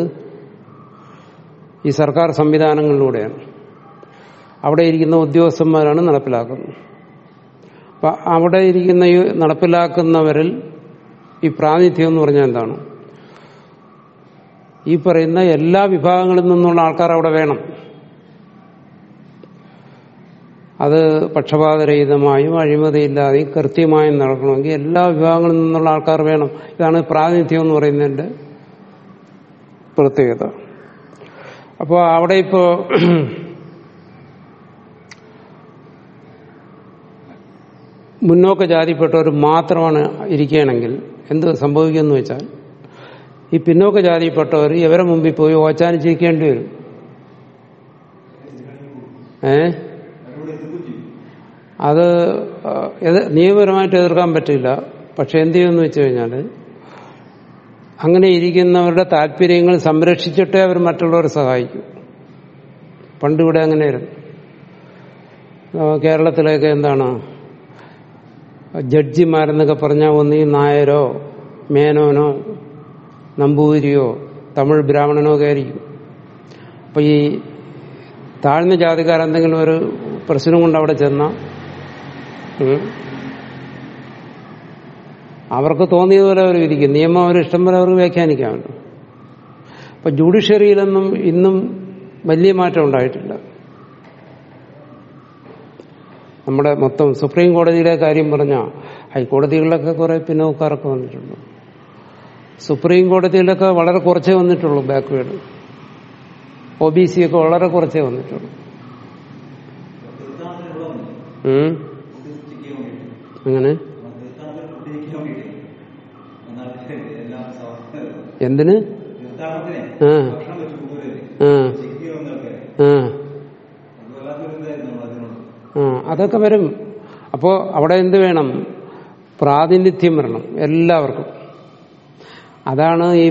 S1: ഈ സർക്കാർ സംവിധാനങ്ങളിലൂടെയാണ് അവിടെ ഇരിക്കുന്ന ഉദ്യോഗസ്ഥന്മാരാണ് നടപ്പിലാക്കുന്നത് അപ്പൊ അവിടെ ഇരിക്കുന്ന ഈ നടപ്പിലാക്കുന്നവരിൽ ഈ പ്രാതിനിധ്യം എന്ന് പറഞ്ഞാൽ എന്താണ് ഈ പറയുന്ന എല്ലാ വിഭാഗങ്ങളിൽ നിന്നുള്ള ആൾക്കാർ അവിടെ വേണം അത് പക്ഷപാതരഹിതമായും അഴിമതിയില്ലാതെയും കൃത്യമായും നടക്കണമെങ്കിൽ എല്ലാ വിഭാഗങ്ങളിൽ നിന്നുള്ള ആൾക്കാർ വേണം ഇതാണ് പ്രാതിനിധ്യം എന്ന് പറയുന്നതിന്റെ പ്രത്യേകത അപ്പോൾ അവിടെ ഇപ്പോ മുന്നോക്ക ജാതിപ്പെട്ടവർ മാത്രമാണ് ഇരിക്കുകയാണെങ്കിൽ എന്ത് സംഭവിക്കുമെന്ന് വെച്ചാൽ ഈ പിന്നോക്ക ജാതിപ്പെട്ടവർ ഇവരെ മുമ്പിൽ പോയി ഓച്ചാനിച്ചിരിക്കേണ്ടി വരും ഏ അത് ആ, എത്- നിയമപരമായിട്ട് എതിർക്കാൻ പറ്റില്ല പക്ഷെ എന്ത് ചെയ്യുമെന്ന് വെച്ച് കഴിഞ്ഞാൽ അങ്ങനെ ഇരിക്കുന്നവരുടെ താല്പര്യങ്ങൾ സംരക്ഷിച്ചിട്ടേ അവർ മറ്റുള്ളവരെ സഹായിക്കും പണ്ടിവിടെ അങ്ങനെയായിരുന്നു ആ, കേരളത്തിലേക്ക് എന്താണ് ജഡ്ജിമാരെന്നൊക്കെ പറഞ്ഞാൽ ഒന്നീ നായരോ മേനോനോ നമ്പൂതിരിയോ തമിഴ് ബ്രാഹ്മണനോ ഒക്കെ ആയിരിക്കും അപ്പൊ ഈ താഴ്ന്ന ജാതിക്കാരെന്തെങ്കിലും ഒരു പ്രശ്നം കൊണ്ട് അവിടെ ചെന്ന അവർക്ക് തോന്നിയതുപോലെ അവർ വിധിക്കും നിയമം അവർ ഇഷ്ടം പോലെ അവർക്ക് വ്യാഖ്യാനിക്കാമല്ലോ അപ്പൊ ജുഡീഷ്യറിയിലൊന്നും ഇന്നും വലിയ മാറ്റം ഉണ്ടായിട്ടില്ല നമ്മുടെ മൊത്തം സുപ്രീം കോടതിയിലെ കാര്യം പറഞ്ഞ ഹൈക്കോടതികളിലൊക്കെ കുറെ പിന്നോക്കാരൊക്കെ വന്നിട്ടുണ്ട് സുപ്രീം കോടതിയിലൊക്കെ വളരെ കുറച്ചേ വന്നിട്ടുള്ളൂ ബാക്ക്വേഡ് ഒ ബി സി ഒക്കെ വളരെ കുറച്ചേ വന്നിട്ടുള്ളൂ ഉം. അങ്ങനെ എന്തിന് ആ ആ ആ ആ അതൊക്കെ വരും അപ്പോ അവിടെ എന്ത് വേണം പ്രാതിനിധ്യം വരണം എല്ലാവർക്കും അതാണ് ഈ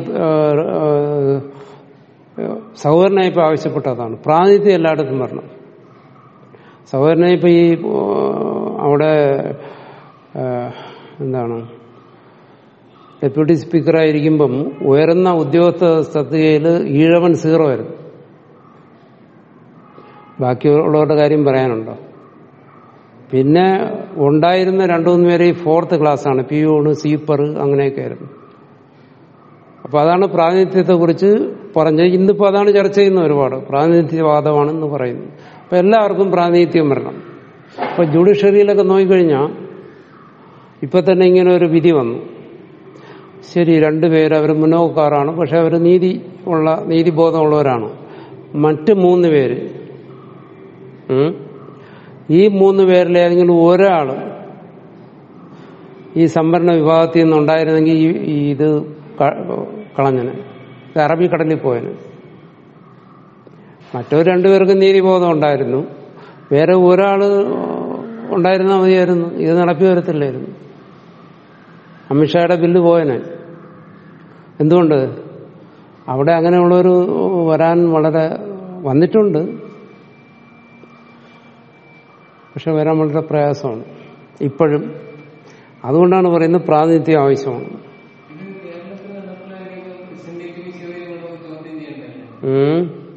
S1: സഹോദരനെ ഇപ്പൊ ആവശ്യപ്പെട്ടതാണ് പ്രാതിനിധ്യം എല്ലായിടത്തും വരണം സഹോദരനെ ഇപ്പൊ ഈ ആ, അവിടെ ആ, എന്താണ് ഡെപ്യൂട്ടി സ്പീക്കറായിരിക്കുമ്പം ഉയർന്ന ഉദ്യോഗസ്ഥ തസ്തികയിൽ ഈഴവൻ സീറോ ആയിരുന്നു ബാക്കിയുള്ളവരുടെ കാര്യം പറയാനുണ്ടോ പിന്നെ ഉണ്ടായിരുന്ന രണ്ടു മൂന്ന് പേര് ഈ ഫോർത്ത് ക്ലാസ്സാണ് പിയൂണ് സീപ്പർ അങ്ങനെയൊക്കെ ആയിരുന്നു അപ്പൊ അതാണ് പ്രാതിനിധ്യത്തെ കുറിച്ച് പറഞ്ഞത് ഇന്നിപ്പോ അതാണ് ചർച്ച ചെയ്യുന്ന ഒരുപാട് പ്രാതിനിധ്യവാദമാണെന്ന് പറയുന്നു അപ്പൊ എല്ലാവർക്കും പ്രാതിനിധ്യം വരണം അപ്പൊ ജുഡീഷ്യറിയിലൊക്കെ നോക്കിക്കഴിഞ്ഞാൽ ഇപ്പൊ തന്നെ ഇങ്ങനെ ഒരു വിധി വന്നു ശരി രണ്ടുപേര് അവർ മുന്നോക്കാറാണ് പക്ഷെ അവർ നീതി ഉള്ള നീതിബോധമുള്ളവരാണ് മറ്റ് മൂന്ന് പേര് ഉം, ഈ മൂന്ന് പേരിൽ ഏതെങ്കിലും ഒരാള് ഈ സംവരണ വിഭാഗത്തിൽ നിന്നുണ്ടായിരുന്നെങ്കിൽ ഈ ഈ ഇത് ക- കളഞ്ഞന് ഇത് അറബിക്കടലിൽ പോയന് മറ്റൊരു രണ്ടുപേർക്ക് നീതിബോധം ഉണ്ടായിരുന്നു വേറെ ഒരാള് ഉണ്ടായിരുന്നാൽ മതിയായിരുന്നു ഇത് നടപ്പി വരത്തില്ലായിരുന്നു അമിത്ഷായുടെ ബില്ല് പോയനെ എന്തുകൊണ്ട് അവിടെ അങ്ങനെയുള്ളൊരു വരാൻ വളരെ വന്നിട്ടുണ്ട് പക്ഷെ വരാൻ വളരെ പ്രയാസമാണ് ഇപ്പോഴും അതുകൊണ്ടാണ് പറയുന്നത് പ്രാതിനിധ്യം ആവശ്യമാണ് ഉം.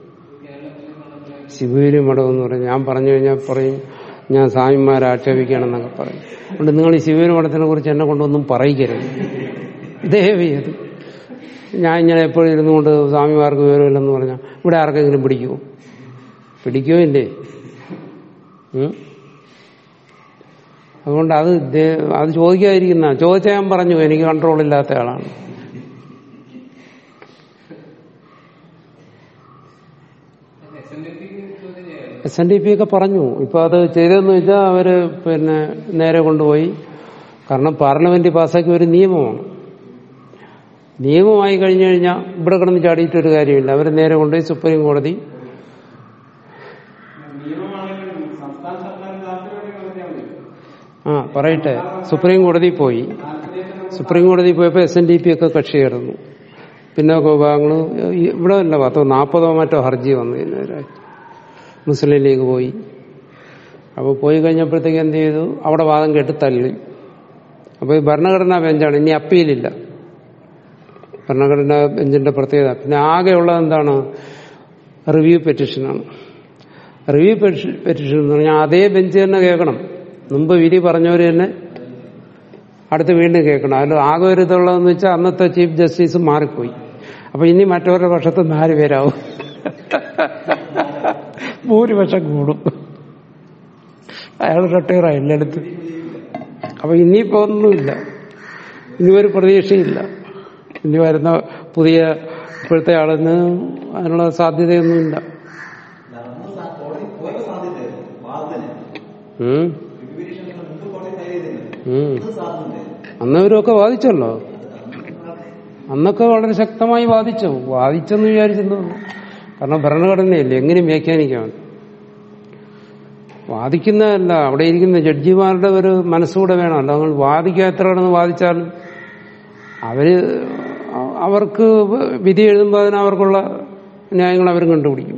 S1: ശിവഗിരി മഠം എന്ന് പറയും ഞാൻ പറഞ്ഞു കഴിഞ്ഞാൽ പറയും ഞാൻ സ്വാമിമാരെ ആക്ഷേപിക്കുകയാണെന്നൊക്കെ പറയും അതുകൊണ്ട് നിങ്ങൾ ഈ ശിവഗിരി മഠത്തിനെ കുറിച്ച് എന്നെ കൊണ്ടൊന്നും പറയിക്കരുത് ദയവ് ചെയ്ത് ഞാൻ ഇങ്ങനെ എപ്പോഴും ഇരുന്നുകൊണ്ട് സ്വാമിമാർക്ക് വിവരമില്ലെന്ന് പറഞ്ഞാൽ ഇവിടെ ആർക്കെങ്കിലും പിടിക്കുമോ പിടിക്കുമോ ഇല്ലേ ഉം? അതുകൊണ്ട് അത് ദേ- അത് ചോദിക്കാതിരിക്കുന്ന ചോദിച്ചാൽ ഞാൻ പറഞ്ഞു എനിക്ക് കൺട്രോൾ ഇല്ലാത്ത ആളാണ് എസ് എൻ ഡി പി ഒക്കെ പറഞ്ഞു ഇപ്പൊ അത് ചെയ്തതെന്ന് വെച്ചാൽ അവര് പിന്നെ നേരെ കൊണ്ടുപോയി കാരണം പാർലമെന്റ് പാസ്സാക്കിയ ഒരു നിയമമാണ് നിയമമായി കഴിഞ്ഞു കഴിഞ്ഞാൽ ഇവിടെ കിടന്ന് ചാടിയിട്ടൊരു കാര്യമില്ല അവർ നേരെ കൊണ്ടുപോയി സുപ്രീം കോടതി
S2: നിയമമാണെങ്കിലും സംസ്ഥാന സർക്കാരിന് താല്പര്യമുണ്ടെങ്കിൽ നടത്തിയാൽ മതി
S1: ആ പറയട്ടെ സുപ്രീം കോടതി പോയി
S2: താല്പര്യത്തിന്
S1: സുപ്രീം കോടതി പോയപ്പോൾ എസ് എൻ ഡി പി ഒക്കെ കക്ഷി ചേർന്നു പിന്നോക്ക വിഭാഗങ്ങൾ ഇവിടെ അല്ല പത്തോ നാൽപ്പതോ മറ്റോ ഹർജി വന്നു ഇതിനെതിരെ മുസ്ലിം ലീഗ് പോയി അപ്പോൾ പോയി കഴിഞ്ഞപ്പോഴത്തേക്ക് എന്ത് ചെയ്തു അവിടെ വാദം കേട്ട് തള്ളി അപ്പോൾ ഈ ഭരണഘടനാ ബെഞ്ചാണ് ഇനി അപ്പീലില്ല ഭരണഘടനാ ബെഞ്ചിന്റെ പ്രത്യേകത പിന്നെ ആകെയുള്ളത് എന്താണ് റിവ്യൂ പെറ്റീഷനാണ് റിവ്യൂ പെറ്റീഷൻ എന്ന് പറഞ്ഞാൽ അതേ ബെഞ്ച് തന്നെ കേൾക്കണം മുമ്പ് വിധി പറഞ്ഞവർ തന്നെ അടുത്ത് വീണ്ടും കേൾക്കണം അതിൽ ആകെ ഒരു ഇതുള്ളതെന്ന് വെച്ചാൽ അന്നത്തെ ചീഫ് ജസ്റ്റിസ് മാറിപ്പോയി അപ്പൊ ഇനി മറ്റവരുടെ പക്ഷത്ത് നാല് പേരാവും ഭൂരിപക്ഷം കൂടും അയാൾ റിട്ടയറായി എല്ലായിടത്തും അപ്പൊ ഇനിയിപ്പോ ഒന്നുമില്ല ഇനി ഒരു പ്രതീക്ഷയില്ല ഇനി വരുന്ന പുതിയ ഇപ്പോഴത്തെ ആളിന് അതിനുള്ള സാധ്യതയൊന്നുമില്ല
S3: നടന്നു സാ- കോടതി പോയപ്പോ സാധ്യതയായിരുന്നു വാദത്തിന്
S1: ഉം.
S3: റിവ്യൂഷന് മുമ്പ് കോടതി ഫയൽ ചെയ്തിരുന്നത്
S1: ഉം.
S3: അത് സാധ്യതയായിരുന്നു
S1: അന്നവരൊക്കെ വാദിച്ചല്ലോ അന്നൊക്കെ വളരെ ശക്തമായി വാദിച്ചു വാദിച്ചെന്ന് വിചാരിച്ചെന്നു കാരണം ഭരണഘടനയല്ലേ എങ്ങനെ വ്യാഖ്യാനിക്കാൻ വാദിക്കുന്നതല്ല അവിടെ ഇരിക്കുന്ന ജഡ്ജിമാരുടെ ഒരു മനസ്സുകൂടെ വേണം അല്ല നിങ്ങൾ വാദിക്കാൻ എത്ര കിടന്ന് വാദിച്ചാലും അവര് അവർക്ക് വിധി എഴുതുമ്പോൾ അതിന് അവർക്കുള്ള ന്യായങ്ങൾ അവരും കണ്ടുപിടിക്കും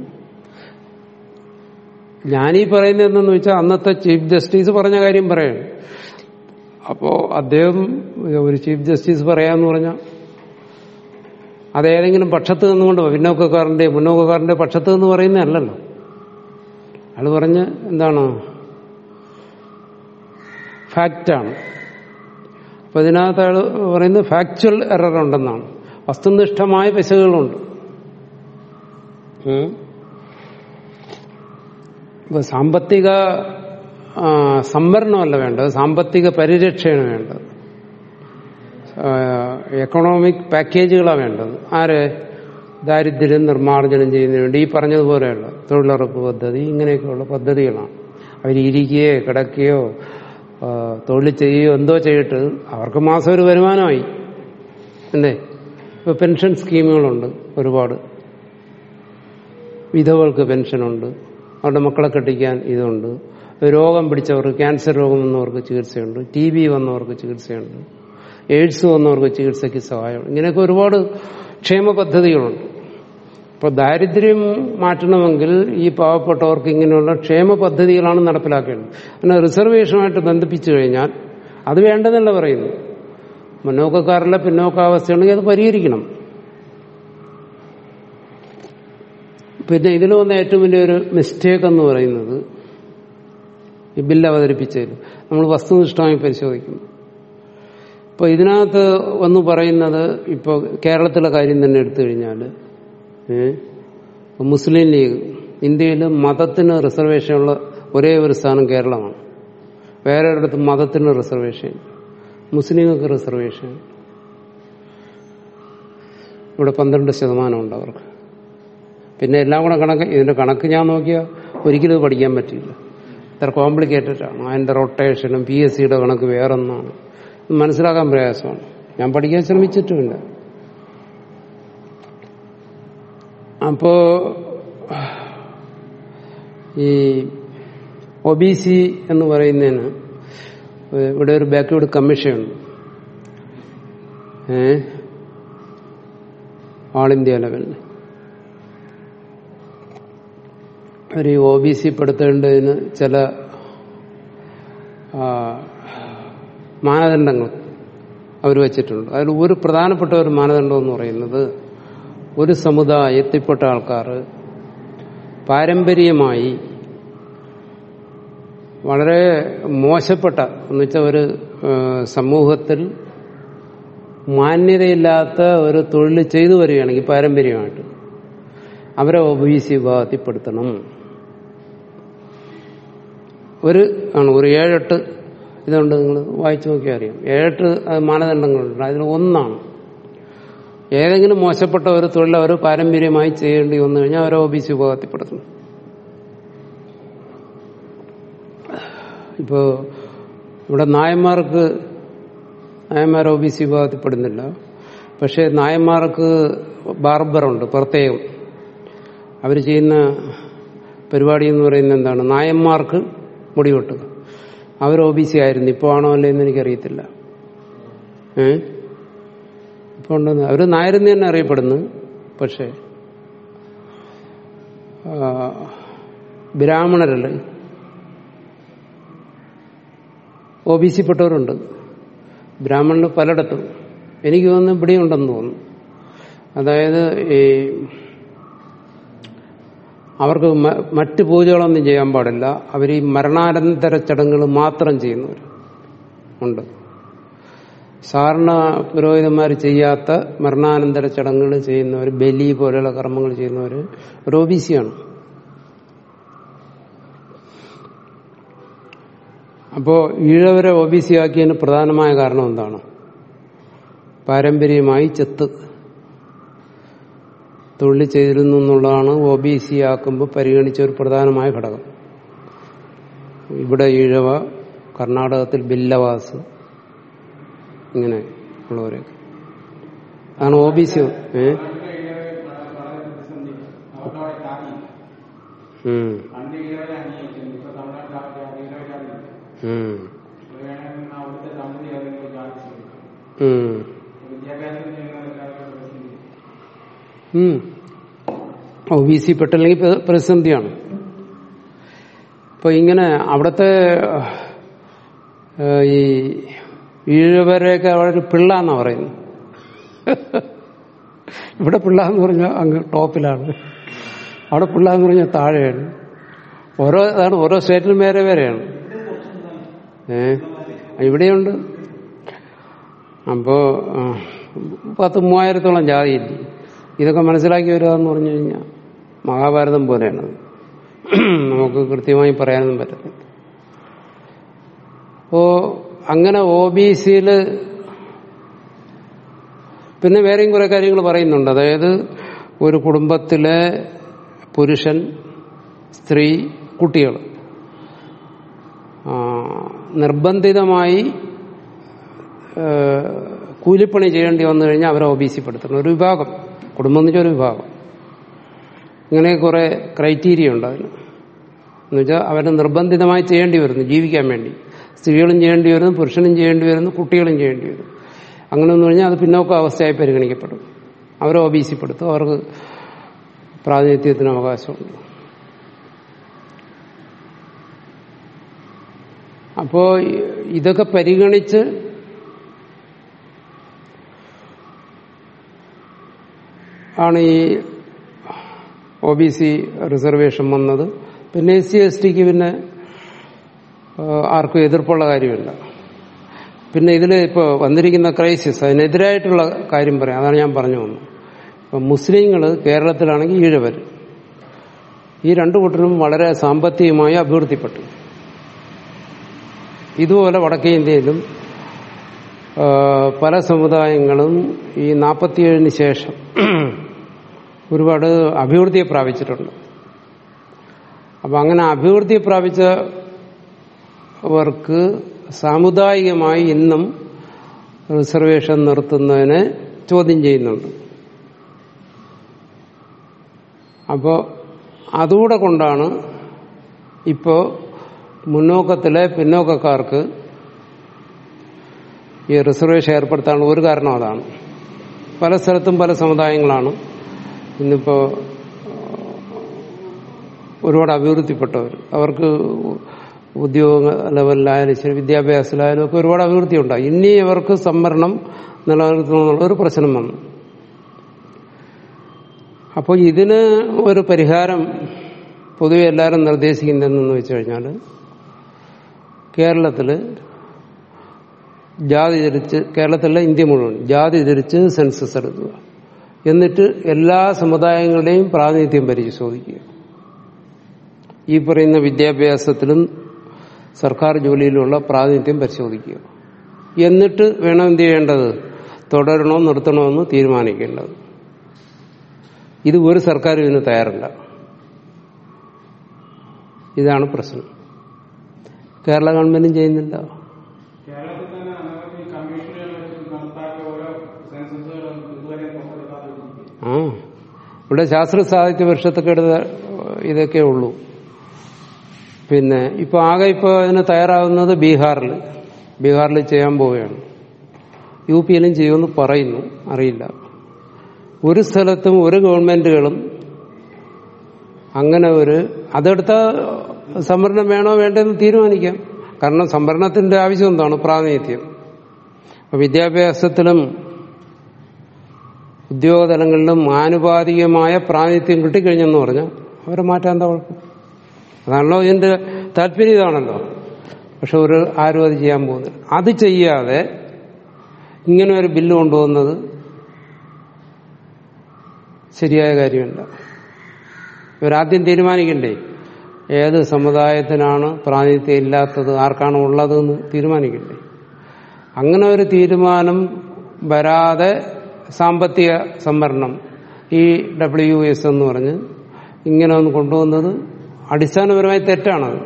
S1: ഞാനീ പറയുന്നത് എന്തെന്ന് വെച്ചാൽ അന്നത്തെ ചീഫ് ജസ്റ്റിസ് പറഞ്ഞ കാര്യം പറയാണ് അപ്പോ അദ്ദേഹം ഒരു ചീഫ് ജസ്റ്റിസ് പറയാന്ന് പറഞ്ഞാൽ അതേതെങ്കിലും പക്ഷത്ത് നിന്നുകൊണ്ട് പിന്നോക്കക്കാരന്റെ മുന്നോക്കക്കാരന്റെ പക്ഷത്ത് നിന്ന് പറയുന്നതല്ലല്ലോ അയാൾ പറഞ്ഞ് എന്താണ് ഫാക്റ്റാണ് അപ്പൊ ഇതിനകത്ത് അയാൾ പറയുന്നത് ഫാക്ച്വൽ എറർ ഉണ്ടെന്നാണ് വസ്തുനിഷ്ഠമായ പിശകുകളുണ്ട് ഉം. ഇപ്പൊ സാമ്പത്തിക ആ, സംവരണമല്ല വേണ്ടത് സാമ്പത്തിക പരിരക്ഷയാണ് വേണ്ടത് ആ, എക്കണോമിക് പാക്കേജുകളാണ് വേണ്ടത് ആര് ദാരിദ്ര്യം നിർമ്മാർജ്ജനം ചെയ്യുന്നതിന് വേണ്ടി ഈ പറഞ്ഞതുപോലെയുള്ള തൊഴിലുറപ്പ് പദ്ധതി ഇങ്ങനെയൊക്കെയുള്ള പദ്ധതികളാണ് അവരിയ്ക്കുകയോ കിടക്കുകയോ ആ, തൊഴിൽ ചെയ്യുകയോ എന്തോ ചെയ്തിട്ട് അവർക്ക് മാസം ഒരു വരുമാനമായി അല്ലേ ഇപ്പൊ പെൻഷൻ സ്കീമുകളുണ്ട് ഒരുപാട് വിധവകൾക്ക് പെൻഷനുണ്ട് അവരുടെ മക്കളെ കെട്ടിക്കാൻ ഇതുണ്ട് രോഗം പിടിച്ചവർക്ക് ക്യാൻസർ രോഗം വന്നവർക്ക് ചികിത്സയുണ്ട് ടി ബി വന്നവർക്ക് ചികിത്സയുണ്ട് എയ്ഡ്സ് വന്നവർക്ക് ചികിത്സയ്ക്ക് സഹായമുണ്ട് ഇങ്ങനെയൊക്കെ ഒരുപാട് ക്ഷേമ പദ്ധതികളുണ്ട് അപ്പോൾ ദാരിദ്ര്യം മാറ്റണമെങ്കിൽ ഈ പാവപ്പെട്ടവർക്ക് ഇങ്ങനെയുള്ള ക്ഷേമ പദ്ധതികളാണ് നടപ്പിലാക്കേണ്ടത് അങ്ങനെ റിസർവേഷനുമായിട്ട് ബന്ധിപ്പിച്ചു കഴിഞ്ഞാൽ അത് വേണ്ടെന്നല്ല പറയുന്നു മുന്നോക്കക്കാരുടെ പിന്നോക്കാവസ്ഥയുണ്ടെങ്കിൽ അത് പരിഹരിക്കണം പിന്നെ ഇതിൽ വന്ന ഏറ്റവും വലിയൊരു മിസ്റ്റേക്ക് എന്ന് പറയുന്നത് ഈ ബില്ല് അവതരിപ്പിച്ചതിൽ നമ്മൾ വസ്തുനിഷ്ഠമായി പരിശോധിക്കുന്നു ഇപ്പൊ ഇതിനകത്ത് ഒന്ന് പറയുന്നത് ഇപ്പൊ കേരളത്തിലെ കാര്യം തന്നെ എടുത്തു കഴിഞ്ഞാൽ മുസ്ലിം ലീഗ് ഇന്ത്യയിൽ മതത്തിന് റിസർവേഷനുള്ള ഒരേ ഒരു സ്ഥാനം കേരളമാണ് വേറെ ഒരിടത്ത് മതത്തിന് റിസർവേഷൻ മുസ്ലിങ്ങൾക്ക് റിസർവേഷൻ ഇവിടെ പന്ത്രണ്ട് ശതമാനമുണ്ട് അവർക്ക് പിന്നെ എല്ലാം കൂടെ കണക്ക് ഇതിന്റെ കണക്ക് ഞാൻ നോക്കിയാൽ ഒരിക്കലും ഇത് പഠിക്കാൻ പറ്റില്ല ഇത്ര കോംപ്ലിക്കേറ്റഡ് ആണ് അതിന്റെ റൊട്ടേഷനും പി എസ് സിയുടെ കണക്ക് വേറൊന്നാണ് ഇത് മനസ്സിലാക്കാൻ പ്രയാസമാണ് ഞാൻ പഠിക്കാൻ ശ്രമിച്ചിട്ടുമില്ല അപ്പോ ഈ ഒ ബി സി എന്ന് പറയുന്നതിന് ഇവിടെ ഒരു ബാക്ക്വേർഡ് കമ്മീഷൻ ഉണ്ട് ഏ ആൾ ഇന്ത്യ ലെവലിൽ ഒരു ഒ ബി സി പെടുത്തേണ്ടതിന് ചില ആ, മാനദണ്ഡങ്ങൾ അവർ വച്ചിട്ടുണ്ട് അതിൽ ഒരു പ്രധാനപ്പെട്ട ഒരു മാനദണ്ഡം എന്ന് പറയുന്നത് ഒരു സമുദായത്തിൽപ്പെട്ട ആൾക്കാർ പാരമ്പര്യമായി വളരെ മോശപ്പെട്ട എന്ന് വെച്ചാൽ ഒരു ആ, സമൂഹത്തിൽ മാന്യതയില്ലാത്ത ഒരു തൊഴിൽ ചെയ്തു വരികയാണെങ്കിൽ പാരമ്പര്യമായിട്ട് അവരെ ഒ ബി സി വിഭാഗത്തിൽപ്പെടുത്തണം ഒരു ആണ് ഒരു ഏഴെട്ട് ഇതുണ്ട് നിങ്ങൾ വായിച്ചു നോക്കിയാൽ അറിയാം ഏഴെട്ട് അത് മാനദണ്ഡങ്ങളുണ്ട് അതിൽ ഒന്നാണ് ഏതെങ്കിലും മോശപ്പെട്ട ഒരു തൊഴിൽ അവർ പാരമ്പര്യമായി ചെയ്യേണ്ടി വന്നു കഴിഞ്ഞാൽ അവരെ ഒ ബി സി വിഭാഗത്തിൽപ്പെടുത്തണം ഇപ്പോ ഇവിടെ നായന്മാർക്ക് നായന്മാർ ഒ ബി സി വിഭാഗത്തിൽപ്പെടുന്നില്ല പക്ഷേ നായന്മാർക്ക് ബാർബറുണ്ട് പ്രത്യേകം അവർ ചെയ്യുന്ന പരിപാടി എന്ന് പറയുന്നത് എന്താണ് നായന്മാർക്ക് മുടി വെട്ടുക അവർ ഒ ബി സി ആയിരുന്നു ഇപ്പോൾ ആണോ അല്ലേ എന്ന് എനിക്കറിയത്തില്ല ഏ ഇപ്പോൾ ഉണ്ടെന്ന് അവർ നായരെന്ന് തന്നെ അറിയപ്പെടുന്നു പക്ഷേ ആ, ബ്രാഹ്മണരല്ലേ ഒ ബി സി പെട്ടവരുണ്ട് ബ്രാഹ്മണന് പലയിടത്തും എനിക്ക് തോന്നുന്നു ഇവിടെ ഉണ്ടെന്ന് തോന്നുന്നു അതായത് ഈ അവർക്ക് മ- മറ്റ് പൂജകളൊന്നും ചെയ്യാൻ പാടില്ല അവർ ഈ മരണാനന്തര ചടങ്ങുകൾ മാത്രം ചെയ്യുന്നവർ ഉണ്ട് സാധാരണ പുരോഹിതന്മാർ ചെയ്യാത്ത മരണാനന്തര ചടങ്ങുകൾ ചെയ്യുന്നവർ ബലി പോലെയുള്ള കർമ്മങ്ങൾ ചെയ്യുന്നവർ ഒരു ഒ ബി സിയാണ് അപ്പോ ഈഴവരെ ഒ ബി സി ആക്കിയതിന് പ്രധാനമായ കാരണം എന്താണ് പാരമ്പര്യമായി ചെത്ത് തൊഴിൽ ചെയ്തിരുന്നു എന്നുള്ളതാണ് ഒ ബി സി ആക്കുമ്പോൾ പരിഗണിച്ച ഒരു പ്രധാനമായ ഘടകം ഇവിടെ ഈഴവ കർണാടകത്തിൽ ബില്ലവാസ് ഇങ്ങനെ ഉള്ളവരൊക്കെ അതാണ് ഒ ബി സി ഏ
S2: വളരെ പ്രതിസന്ധി അവർക്ക് അവിടെ ജാതി
S1: ഉം,
S2: പണ്ട് ഈഴവരെ അംഗീകരിച്ചിരുന്നു ഇപ്പൊ തമിഴ്നാട്ടിൽ ഈഴവ ജാതി
S1: ഉം,
S2: അത് വേണമെങ്കിൽ അവിടുത്തെ തമിഴ് ഏതെങ്കിലും ജാതി ചെയ്യും
S1: ഉം,
S2: വിദ്യാഭ്യാസം ചെയ്യുന്നവരെല്ലാവരും പ്രതിസന്ധി
S1: ഉം. ഒ ബി സി പെട്ടില്ലെങ്കിൽ പ്ര- പ്രതിസന്ധിയാണ് അപ്പൊ ഇങ്ങനെ അവിടുത്തെ ഏഹ്, ഈ ഈഴവരെയൊക്കെ അവിടെ പിള്ള എന്നാ പറയുന്നത് ഇവിടെ പിള്ള എന്ന് പറഞ്ഞാൽ അങ്ങ് ടോപ്പിലാണ് അവിടെ പിള്ള എന്ന് പറഞ്ഞാൽ താഴെയാണ് ഓരോ അതാണ് ഓരോ സ്റ്റേറ്റിലും വേറെ വേറെയാണ് ഏ ഇവിടെയുണ്ട് അപ്പോ ആ, പത്ത് മൂവായിരത്തോളം ജാതിയില്ലേ ഇതൊക്കെ മനസ്സിലാക്കി വരിക എന്ന് പറഞ്ഞു കഴിഞ്ഞാൽ മഹാഭാരതം പോലെയാണ് നമുക്ക് കൃത്യമായി പറയാനൊന്നും പറ്റത്തില്ല അപ്പോ അങ്ങനെ ഒ ബി സിയിൽ പിന്നെ വേറെയും കുറെ കാര്യങ്ങൾ പറയുന്നുണ്ട് അതായത് ഒരു കുടുംബത്തിലെ പുരുഷൻ സ്ത്രീ കുട്ടികൾ ആ, നിർബന്ധിതമായി ഏഹ്, കൂലിപ്പണി ചെയ്യേണ്ടി വന്നു കഴിഞ്ഞാൽ അവരെ ഒ ബി സി പെടുത്തണം ഒരു വിഭാഗം കുടുംബം എന്ന് വെച്ചാൽ ഒരു വിഭാഗം ഇങ്ങനെ കുറെ ക്രൈറ്റീരിയ ഉണ്ട് അതിന് എന്നുവെച്ചാൽ അവരെ നിർബന്ധിതമായി ചെയ്യേണ്ടി വരുന്നു ജീവിക്കാൻ വേണ്ടി സ്ത്രീകളും ചെയ്യേണ്ടി വരുന്നു പുരുഷനും ചെയ്യേണ്ടി വരുന്നു കുട്ടികളും ചെയ്യേണ്ടി വരുന്നു അങ്ങനെ എന്ന് പറഞ്ഞാൽ അത് പിന്നോക്ക അവസ്ഥയായി പരിഗണിക്കപ്പെടും അവരെ ഒ ബി സി പെടുത്തും അവർക്ക് പ്രാതിനിധ്യത്തിന് അവകാശമുണ്ട് അപ്പോ ഇതൊക്കെ പരിഗണിച്ച് ആണ് ഈ ഒ ബി സി റിസർവേഷൻ വന്നത് പിന്നെ എസ് സി എസ് ടിക്ക് പിന്നെ ആ, ആർക്കും എതിർപ്പുള്ള കാര്യമില്ല പിന്നെ ഇതിൽ ഇപ്പോൾ വന്നിരിക്കുന്ന ക്രൈസിസ് അതിനെതിരായിട്ടുള്ള കാര്യം പറയാം അതാണ് ഞാൻ പറഞ്ഞു വന്നത് ഇപ്പം മുസ്ലിങ്ങൾ കേരളത്തിലാണെങ്കിൽ ഈഴവർ ഈ രണ്ടു കൂട്ടരും വളരെ സാമ്പത്തികമായി അഭിവൃദ്ധിപ്പെട്ടു ഇതുപോലെ വടക്കേ ഇന്ത്യയിലും ആ, പല സമുദായങ്ങളും ഈ നാൽപ്പത്തിയേഴിന് ശേഷം ഒരുപാട് അഭിവൃദ്ധിയെ പ്രാപിച്ചിട്ടുണ്ട് അപ്പം അങ്ങനെ അഭിവൃദ്ധി പ്രാപിച്ചവർക്ക് സാമുദായികമായി ഇന്നും റിസർവേഷൻ നിർത്തുന്നതിനെ ചോദ്യം ചെയ്യുന്നുണ്ട് അപ്പോൾ അതുകൂടെ കൊണ്ടാണ് ഇപ്പോൾ മുന്നോക്കത്തിലെ പിന്നോക്കക്കാർക്ക് ഈ റിസർവേഷൻ ഏർപ്പെടുത്താനുള്ള ഒരു കാരണം അതാണ് പല സ്ഥലത്തും പല സമുദായങ്ങളാണ് ഇന്നിപ്പോ ഒരുപാട് അഭിവൃദ്ധിപ്പെട്ടവർ അവർക്ക് ഉദ്യോഗ ലെവലിലായാലും ശരി വിദ്യാഭ്യാസത്തിലായാലും ഒക്കെ ഒരുപാട് അഭിവൃദ്ധി ഉണ്ടായി ഇനി അവർക്ക് സംവരണം നിലനിർത്തണമെന്നുള്ള ഒരു പ്രശ്നം വന്നു അപ്പോൾ ഇതിന് ഒരു പരിഹാരം പൊതുവെ എല്ലാവരും നിർദ്ദേശിക്കുന്നതെന്ന് വെച്ച് കഴിഞ്ഞാൽ കേരളത്തിൽ ജാതി തിരിച്ച് കേരളത്തിലെ ഇന്ത്യ മുഴുവൻ ജാതി തിരിച്ച് സെൻസസ് എടുക്കുക എന്നിട്ട് എല്ലാ സമുദായങ്ങളുടെയും പ്രാതിനിധ്യം പരിശോധിക്കുക ഈ പറയുന്ന വിദ്യാഭ്യാസത്തിലും സർക്കാർ ജോലിയിലുള്ള പ്രാതിനിധ്യം പരിശോധിക്കുക എന്നിട്ട് വേണം എന്ത് ചെയ്യേണ്ടത് തുടരണോ നിർത്തണോ എന്ന് തീരുമാനിക്കേണ്ടത് ഇത് ഒരു സർക്കാരും ഇതിന് തയ്യാറല്ല ഇതാണ് പ്രശ്നം കേരള ഗവൺമെന്റും ചെയ്യുന്നില്ല
S2: കേരളത്തിൽ തന്നെ അനവധി കമ്മീഷനുകൾ നടത്താക്കിയ ഓരോ സെൻസസുകളും ഇതുവരെ പുറത്തെടുക്കാതെ ഇരിക്കുകയാണ്.
S1: ആ ഇവിടെ ശാസ്ത്ര സാഹിത്യ പരിഷത്തൊക്കെ എടുത്ത ഇതൊക്കെ ഉള്ളൂ പിന്നെ ഇപ്പൊ ആകെ ഇപ്പൊ അതിന് തയ്യാറാവുന്നത് ബീഹാറിൽ ബീഹാറിൽ ചെയ്യാൻ പോവുകയാണ് യു പിയിലും ചെയ്യുമെന്ന് പറയുന്നു അറിയില്ല ഒരു സ്ഥലത്തും ഒരു ഗവൺമെന്റുകളും അങ്ങനെ ഒരു അതെടുത്ത സംവരണം വേണോ വേണ്ടെന്ന് തീരുമാനിക്കാം കാരണം സംവരണത്തിന്റെ ആവശ്യം എന്താണ് പ്രാതിനിധ്യം അപ്പൊ വിദ്യാഭ്യാസത്തിലും ഉദ്യോഗതലങ്ങളിലും ആനുപാതികമായ പ്രാതിനിധ്യം കിട്ടിക്കഴിഞ്ഞെന്ന് പറഞ്ഞാൽ അവരെ മാറ്റാൻ എന്താ കുഴപ്പം അതാണല്ലോ ഇതിന്റെ താല്പര്യം ഇതാണല്ലോ പക്ഷെ ഒരു ആരും അത് ചെയ്യാൻ പോകുന്നില്ല അത് ചെയ്യാതെ ഇങ്ങനെ ഒരു ബില്ല് കൊണ്ടുവന്നത് ശരിയായ കാര്യമല്ല ഇവരാദ്യം തീരുമാനിക്കണ്ടേ ഏത് സമുദായത്തിനാണ് പ്രാതിനിധ്യം ഇല്ലാത്തത് ആർക്കാണ് ഉള്ളതെന്ന് തീരുമാനിക്കണ്ടേ അങ്ങനെ ഒരു തീരുമാനം വരാതെ സാമ്പത്തിക സംവരണം ഈ ഡബ്ല്യു എസ് എന്ന് പറഞ്ഞ് ഇങ്ങനെ ഒന്ന് കൊണ്ടുവന്നത് അടിസ്ഥാനപരമായി തെറ്റാണത്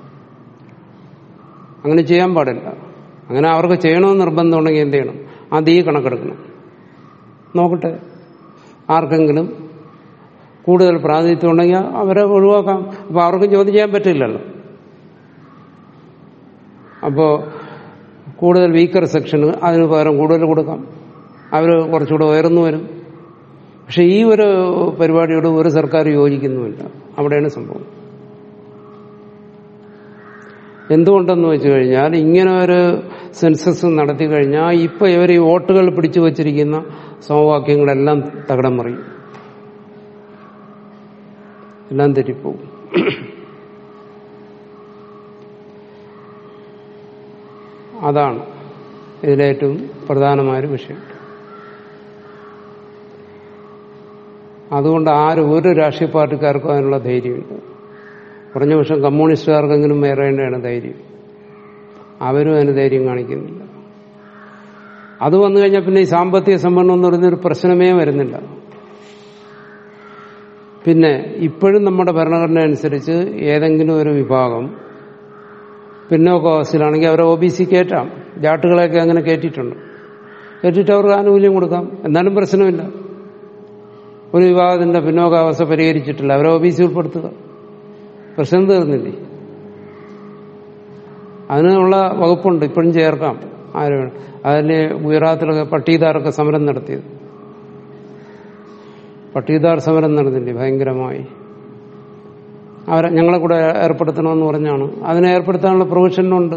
S1: അങ്ങനെ ചെയ്യാൻ പാടില്ല അങ്ങനെ അവർക്ക് ചെയ്യണമെന്ന് നിർബന്ധമുണ്ടെങ്കിൽ എന്ത് ചെയ്യണം അത് ഈ കണക്കെടുക്കണം നോക്കട്ടെ ആർക്കെങ്കിലും കൂടുതൽ പ്രാതിനിധ്യം ഉണ്ടെങ്കിൽ അവരെ ഒഴിവാക്കാം അപ്പൊ അവർക്ക് ചോദ്യം ചെയ്യാൻ പറ്റില്ലല്ലോ അപ്പോ കൂടുതൽ വീക്കർ സെക്ഷന് അതിന് പകരം കൂടുതൽ കൊടുക്കാം അവർ കുറച്ചുകൂടെ ഉയർന്നു വരും പക്ഷെ ഈ ഒരു പരിപാടിയോട് ഒരു സർക്കാർ യോജിക്കുന്നുമില്ല അവിടെയാണ് സംഭവം എന്തുകൊണ്ടെന്ന് വെച്ച് കഴിഞ്ഞാൽ ഇങ്ങനെ ഒരു സെൻസസ് നടത്തി കഴിഞ്ഞാൽ ഇപ്പൊ ഇവർ ഈ വോട്ടുകൾ പിടിച്ചു വച്ചിരിക്കുന്ന സമവാക്യങ്ങളെല്ലാം തകടം മറിയും എല്ലാം തെറ്റിപ്പോവും അതാണ് ഇതിലേറ്റവും പ്രധാനമായൊരു വിഷയം അതുകൊണ്ട് ആരും ഒരു രാഷ്ട്രീയ പാർട്ടിക്കാർക്കും അതിനുള്ള ധൈര്യമില്ല കുറഞ്ഞ പക്ഷം കമ്മ്യൂണിസ്റ്റുകാർക്കെങ്കിലും വേറേണ്ടതാണ് ധൈര്യം അവരും അതിന് ധൈര്യം കാണിക്കുന്നില്ല അത് വന്നു കഴിഞ്ഞാൽ പിന്നെ ഈ സാമ്പത്തിക സംവരണം എന്ന് പറയുന്നൊരു പ്രശ്നമേ വരുന്നില്ല പിന്നെ ഇപ്പോഴും നമ്മുടെ ഭരണഘടന അനുസരിച്ച് ഏതെങ്കിലും ഒരു വിഭാഗം പിന്നോക്കാവസ്ഥയിലാണെങ്കിൽ അവരെ ഒ ബി സി കയറ്റാം ജാട്ടുകളെയൊക്കെ അങ്ങനെ കയറ്റിയിട്ടുണ്ട് കയറ്റിയിട്ട് അവർക്ക് ആനുകൂല്യം കൊടുക്കാം എന്നാലും പ്രശ്നമില്ല ഒരു വിഭാഗത്തിന്റെ പിന്നോക്കാവസ്ഥ പരിഹരിച്ചിട്ടില്ല അവരെ ഒ ബി സി ഉൾപ്പെടുത്തുക പ്രശ്നം തീർന്നില്ലേ അതിനുള്ള വകുപ്പുണ്ട് ഇപ്പോഴും ചേർക്കാം ആരും അതിന് ഗുജറാത്തിലൊക്കെ പട്ടീദാറൊക്കെ സമരം നടത്തിയത് പട്ടീദാർ സമരം നടന്നില്ലേ ഭയങ്കരമായി അവരെ ഞങ്ങളെ കൂടെ ഏർപ്പെടുത്തണമെന്ന് പറഞ്ഞാണ് അതിനെ ഏർപ്പെടുത്താനുള്ള പ്രൊവിഷനുണ്ട്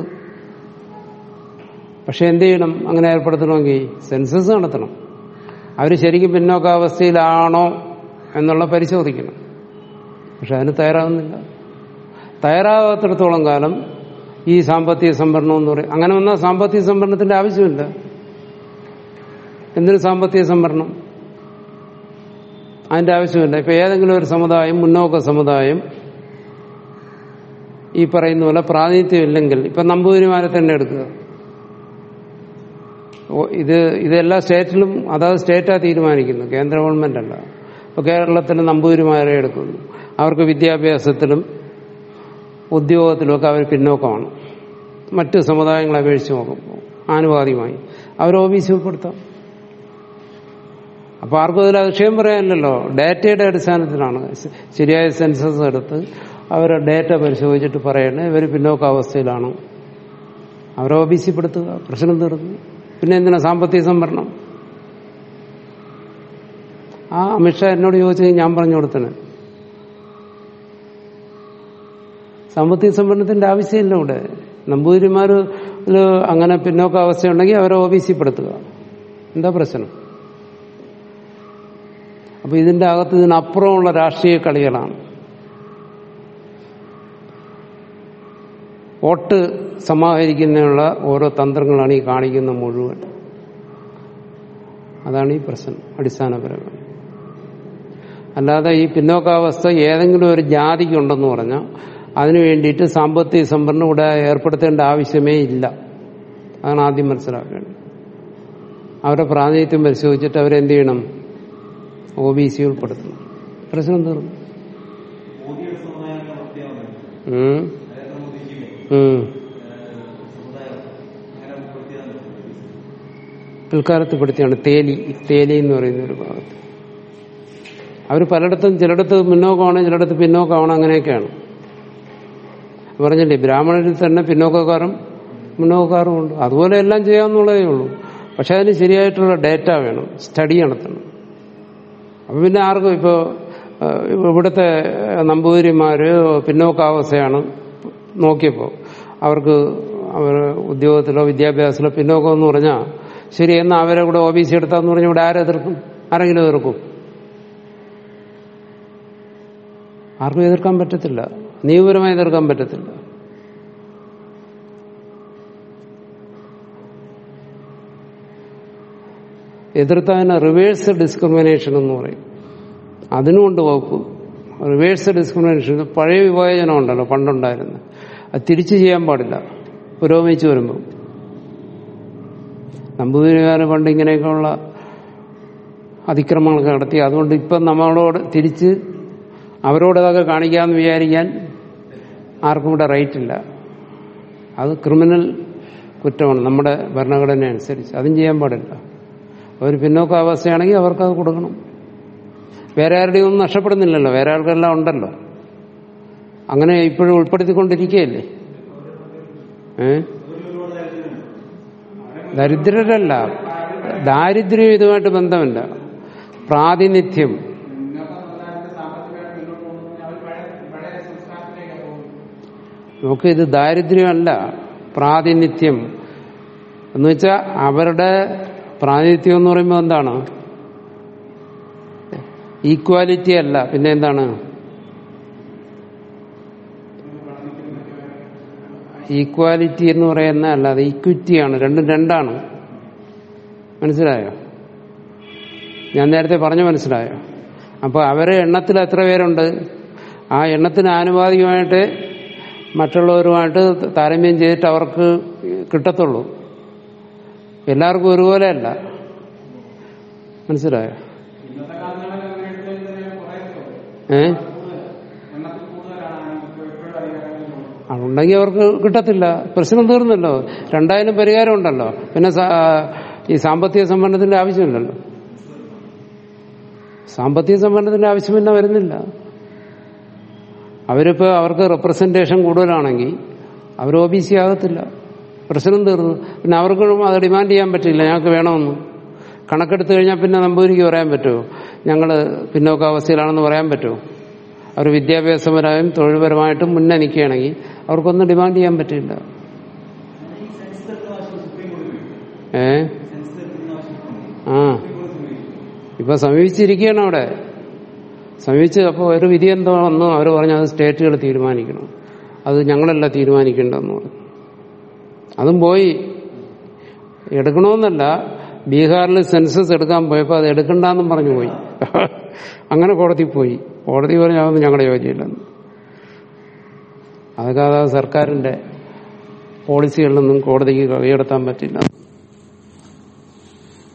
S1: പക്ഷെ എന്ത് ചെയ്യണം അങ്ങനെ ഏർപ്പെടുത്തണമെങ്കിൽ സെൻസസ് നടത്തണം അവർ ശരിക്കും പിന്നോക്കാവസ്ഥയിലാണോ എന്നുള്ള പരിശോധിക്കണം പക്ഷെ അതിന് തയ്യാറാകുന്നില്ല തയ്യാറാകാത്തിടത്തോളം കാലം ഈ സാമ്പത്തിക സംവരണം എന്ന് പറയും അങ്ങനെ വന്നാൽ സാമ്പത്തിക സംവരണത്തിന്റെ ആവശ്യമില്ല എന്തിനു സാമ്പത്തിക സംവരണം അതിന്റെ ആവശ്യമില്ല ഇപ്പൊ ഏതെങ്കിലും ഒരു സമുദായം മുന്നോക്ക സമുദായം ഈ പറയുന്ന പോലെ പ്രാതിനിധ്യം ഇല്ലെങ്കിൽ ഇപ്പൊ നമ്പൂതിരിമാരെ തന്നെ എടുക്കുക ഓ, ഇത് ഇതെല്ലാ സ്റ്റേറ്റിലും അതാത് സ്റ്റേറ്റാ തീരുമാനിക്കുന്നത് കേന്ദ്ര ഗവൺമെന്റ് അല്ല ഇപ്പൊ കേരളത്തിൽ നമ്പൂതിരിമാരെ എടുക്കുന്നു അവർക്ക് വിദ്യാഭ്യാസത്തിലും ഉദ്യോഗത്തിലുമൊക്കെ അവർ പിന്നോക്കമാണ് മറ്റ് സമുദായങ്ങളെ അപേക്ഷിച്ച് നോക്കുമ്പോൾ ആനുപാതികമായി അവർ ഒ ബി സി ഉൾപ്പെടുത്താം അപ്പൊ ആർക്കും അതിൽ അക്ഷയം പറയാനില്ലല്ലോ ഡാറ്റയുടെ അടിസ്ഥാനത്തിലാണ് ശരിയായ സെൻസസ് എടുത്ത് അവരെ ഡാറ്റ പരിശോധിച്ചിട്ട് പറയണേ ഇവർ പിന്നോക്കാവസ്ഥയിലാണ് അവരെ ഒ ബി സി പെടുത്തുക പ്രശ്നം തീർന്നു പിന്നെ എന്തിനാ സാമ്പത്തിക സംവരണം ആ അമിത്ഷാ എന്നോട് ചോദിച്ചത് ഞാൻ പറഞ്ഞു കൊടുത്തണ് സാമ്പത്തിക സംവരണത്തിന്റെ ആവശ്യമില്ല ഇവിടെ നമ്പൂതിരിമാര് അങ്ങനെ പിന്നോക്ക അവസ്ഥയുണ്ടെങ്കിൽ അവരെ ഒ ബി സി പെടുത്തുക എന്താ പ്രശ്നം അപ്പൊ ഇതിന്റെ അകത്ത് ഇതിനപ്പുറമുള്ള രാഷ്ട്രീയ കളികളാണ് വോട്ട് സമാഹരിക്കുന്നതിനുള്ള ഓരോ തന്ത്രങ്ങളാണ് ഈ കാണിക്കുന്ന മുഴുവൻ അതാണ് ഈ പ്രശ്നം അടിസ്ഥാനപരമായി അല്ലാതെ ഈ പിന്നോക്കാവസ്ഥ ഏതെങ്കിലും ഒരു ജാതിക്കുണ്ടെന്ന് പറഞ്ഞാൽ അതിനു വേണ്ടിയിട്ട് സാമ്പത്തിക സംഭരണം ഇവിടെ ഏർപ്പെടുത്തേണ്ട ആവശ്യമേ ഇല്ല അതാണ് ആദ്യം മനസ്സിലാക്കേണ്ടത് അവരുടെ പ്രാതിനിധ്യം പരിശോധിച്ചിട്ട് അവരെന്ത് ചെയ്യണം ഒ ബി സി ഉൾപ്പെടുത്തണം പ്രശ്നം തീർന്നു
S3: മോദിയുടെ സമുദായം പ്രത്യേകത
S1: ഉം.
S3: നരേന്ദ്രമോദിജിയെ
S1: ഉം.
S3: സമുദായം അങ്ങനെ ഉൾപ്പെടുത്തിയതാണ്
S1: പിൽക്കാലത്ത് പെടുത്തിയാണ് തേലി തേലി എന്ന് പറയുന്ന ഒരു ഭാഗത്ത് അവർ പലയിടത്തും ചിലയിടത്ത് മുന്നോക്കമാണ് ചിലയിടത്ത് പിന്നോക്കമാണ് അങ്ങനെയൊക്കെയാണ് പറഞ്ഞില്ലേ ബ്രാഹ്മണരിൽ തന്നെ പിന്നോക്കക്കാരും മുന്നോക്കക്കാരും ഉണ്ട് അതുപോലെ എല്ലാം ചെയ്യാമെന്നുള്ളതേ ഉള്ളൂ പക്ഷെ അതിന് ശരിയായിട്ടുള്ള ഡേറ്റ വേണം സ്റ്റഡി നടത്തണം അപ്പൊ പിന്നെ ആർക്കും ഇപ്പോ ഏഹ്, ഇവിടുത്തെ നമ്പൂതിരിമാര് പിന്നോക്കാവസ്ഥയാണ് നോക്കിയപ്പോ അവർക്ക് അവർ ഉദ്യോഗത്തിലോ വിദ്യാഭ്യാസത്തിലോ പിന്നോക്കം എന്ന് പറഞ്ഞാൽ ശരി എന്നാൽ അവരെ കൂടെ ഒ ബി സി എടുത്താന്ന് പറഞ്ഞാൽ ഇവിടെ ആരെതിർക്കും ആരെങ്കിലും എതിർക്കും ആർക്കും എതിർക്കാൻ പറ്റത്തില്ല നിയമപരമായി എതിർക്കാൻ പറ്റത്തില്ല എതിർത്തതിന് റിവേഴ്സ് ഡിസ്ക്രിമിനേഷൻ എന്ന് പറയും അതിനുമുണ്ട് വകുപ്പ് റിവേഴ്സ് ഡിസ്ക്രിമിനേഷൻ ഇത് പഴയ വിഭാജനം ഉണ്ടല്ലോ പണ്ടുണ്ടായിരുന്നു അത് തിരിച്ചു ചെയ്യാൻ പാടില്ല പുരോഗമിച്ചു വരുമ്പോൾ നമ്പൂതിരികാര് പണ്ട് ഇങ്ങനെയൊക്കെയുള്ള അതിക്രമങ്ങളൊക്കെ നടത്തി അതുകൊണ്ട് ഇപ്പം നമ്മളോട് തിരിച്ച് അവരോട് അതൊക്കെ കാണിക്കാമെന്ന് വിചാരിക്കാൻ ആർക്കും ഇവിടെ റൈറ്റ് ഇല്ല അത് ക്രിമിനൽ കുറ്റമാണ് നമ്മുടെ ഭരണഘടന അനുസരിച്ച് അതും ചെയ്യാൻ പാടില്ല ഒരു പിന്നോക്ക അവസ്ഥയാണെങ്കിൽ അവർക്കത് കൊടുക്കണം വേറെ ആരുടെയും ഒന്നും നഷ്ടപ്പെടുന്നില്ലല്ലോ വേറെ ആൾക്കെല്ലാം ഉണ്ടല്ലോ അങ്ങനെ ഇപ്പോഴും ഉൾപ്പെടുത്തിക്കൊണ്ടിരിക്കുകയല്ലേ ഏ ദരിദ്രരല്ല ദാരിദ്ര്യം ഇതുമായിട്ട് ബന്ധമില്ല പ്രാതിനിധ്യം
S2: മുന്നോക്ക സമുദായത്തിന്റെ സാമ്പത്തികമായിട്ട് മുന്നോട്ട് പോകുന്നതിന് അവർ പഴയ പഴയ സംസ്കാരത്തിലേക്ക് പോകും
S1: നമുക്ക് ഇത് ദാരിദ്ര്യമല്ല പ്രാതിനിധ്യം എന്ന് വെച്ചാൽ അവരുടെ പ്രാതിനിധ്യം എന്ന് പറയുമ്പോൾ എന്താണ് ഈക്വാലിറ്റി അല്ല പിന്നെ എന്താണ് ഈക്വാലിറ്റി എന്ന് പറയുന്ന അല്ല അത് ഈക്വിറ്റിയാണ് രണ്ടും രണ്ടാണ് മനസ്സിലായോ ഞാൻ നേരത്തെ പറഞ്ഞു മനസ്സിലായോ അപ്പോൾ അവരെ എണ്ണത്തിൽ എത്ര പേരുണ്ട് ആ എണ്ണത്തിന് ആനുപാതികമായിട്ട് മറ്റുള്ളവരുമായിട്ട് താരതമ്യം ചെയ്തിട്ട് അവർക്ക് കിട്ടത്തുള്ളൂ എല്ലാവർക്കും ഒരുപോലെ അല്ല മനസ്സിലായോ
S2: ഇന്നത്തെ കാലങ്ങളിൽ അങ്ങനെ എടുത്തു കഴിഞ്ഞാൽ കുറേ
S1: ഏ
S2: എണ്ണത്തിൽ കൂടുതലാണ് ഇപ്പോൾ എപ്പോഴും അധികാരങ്ങളിൽ
S1: അതുണ്ടെങ്കിൽ അവർക്ക് കിട്ടത്തില്ല പ്രശ്നം തീർന്നല്ലോ രണ്ടായാലും പരിഹാരം ഉണ്ടല്ലോ പിന്നെ സാ- ഈ സാമ്പത്തിക സംവരണത്തിന്റെ ആവശ്യമില്ലല്ലോ സാമ്പത്തിക സംവരണത്തിന്റെ ആവശ്യം പിന്നെ വരുന്നില്ല അവരിപ്പോ അവർക്ക് റെപ്രസെന്റേഷൻ കൂടുതലാണെങ്കിൽ അവർ ഒ ബി സി ആകത്തില്ല പ്രശ്നം തീർന്നു പിന്നെ അവർക്കും അത് ഡിമാൻഡ് ചെയ്യാൻ പറ്റില്ല ഞങ്ങൾക്ക് വേണമെന്ന് കണക്കെടുത്തു കഴിഞ്ഞാൽ പിന്നെ നമ്പൂരിക്ക് പറയാൻ പറ്റുമോ ഞങ്ങൾ പിന്നോക്കാവസ്ഥയിലാണെന്ന് പറയാൻ പറ്റുമോ അവർ വിദ്യാഭ്യാസപരമായും തൊഴിൽപരമായിട്ടും മുന്നേ നിൽക്കുകയാണെങ്കിൽ അവർക്കൊന്നും ഡിമാൻഡ് ചെയ്യാൻ പറ്റില്ല
S3: ഈ സെൻസ് എടുക്കുന്ന ആവശ്യം സുപ്രീം കോടതി വരും.
S1: ഏ
S3: സെൻസ് എടുക്കുന്ന ആവശ്യം
S1: ആ
S3: സുപ്രീം കോടതി വരും.
S1: ഇപ്പൊ സമീപിച്ചിരിക്കുകയാണ് അവിടെ സമീപിച്ച് അപ്പോൾ ഒരു വിധി എന്തോ വന്നു അവർ പറഞ്ഞു അത് സ്റ്റേറ്റുകൾ തീരുമാനിക്കണം അത് ഞങ്ങളല്ല തീരുമാനിക്കേണ്ടതെന്ന് പറഞ്ഞു അതും പോയി എടുക്കണമെന്നല്ല ബീഹാറിൽ സെൻസസ് എടുക്കാൻ പോയപ്പോൾ അത് എടുക്കണ്ടെന്നും പറഞ്ഞു പോയി അങ്ങനെ കോടതി പോയി കോടതി പറഞ്ഞു അതൊന്നും ഞങ്ങളുടെ യോജിയില്ലെന്ന് അതൊക്കെ അത് സർക്കാരിന്റെ പോളിസികളിലൊന്നും കോടതിക്ക് കൈയെടുത്താൻ പറ്റില്ല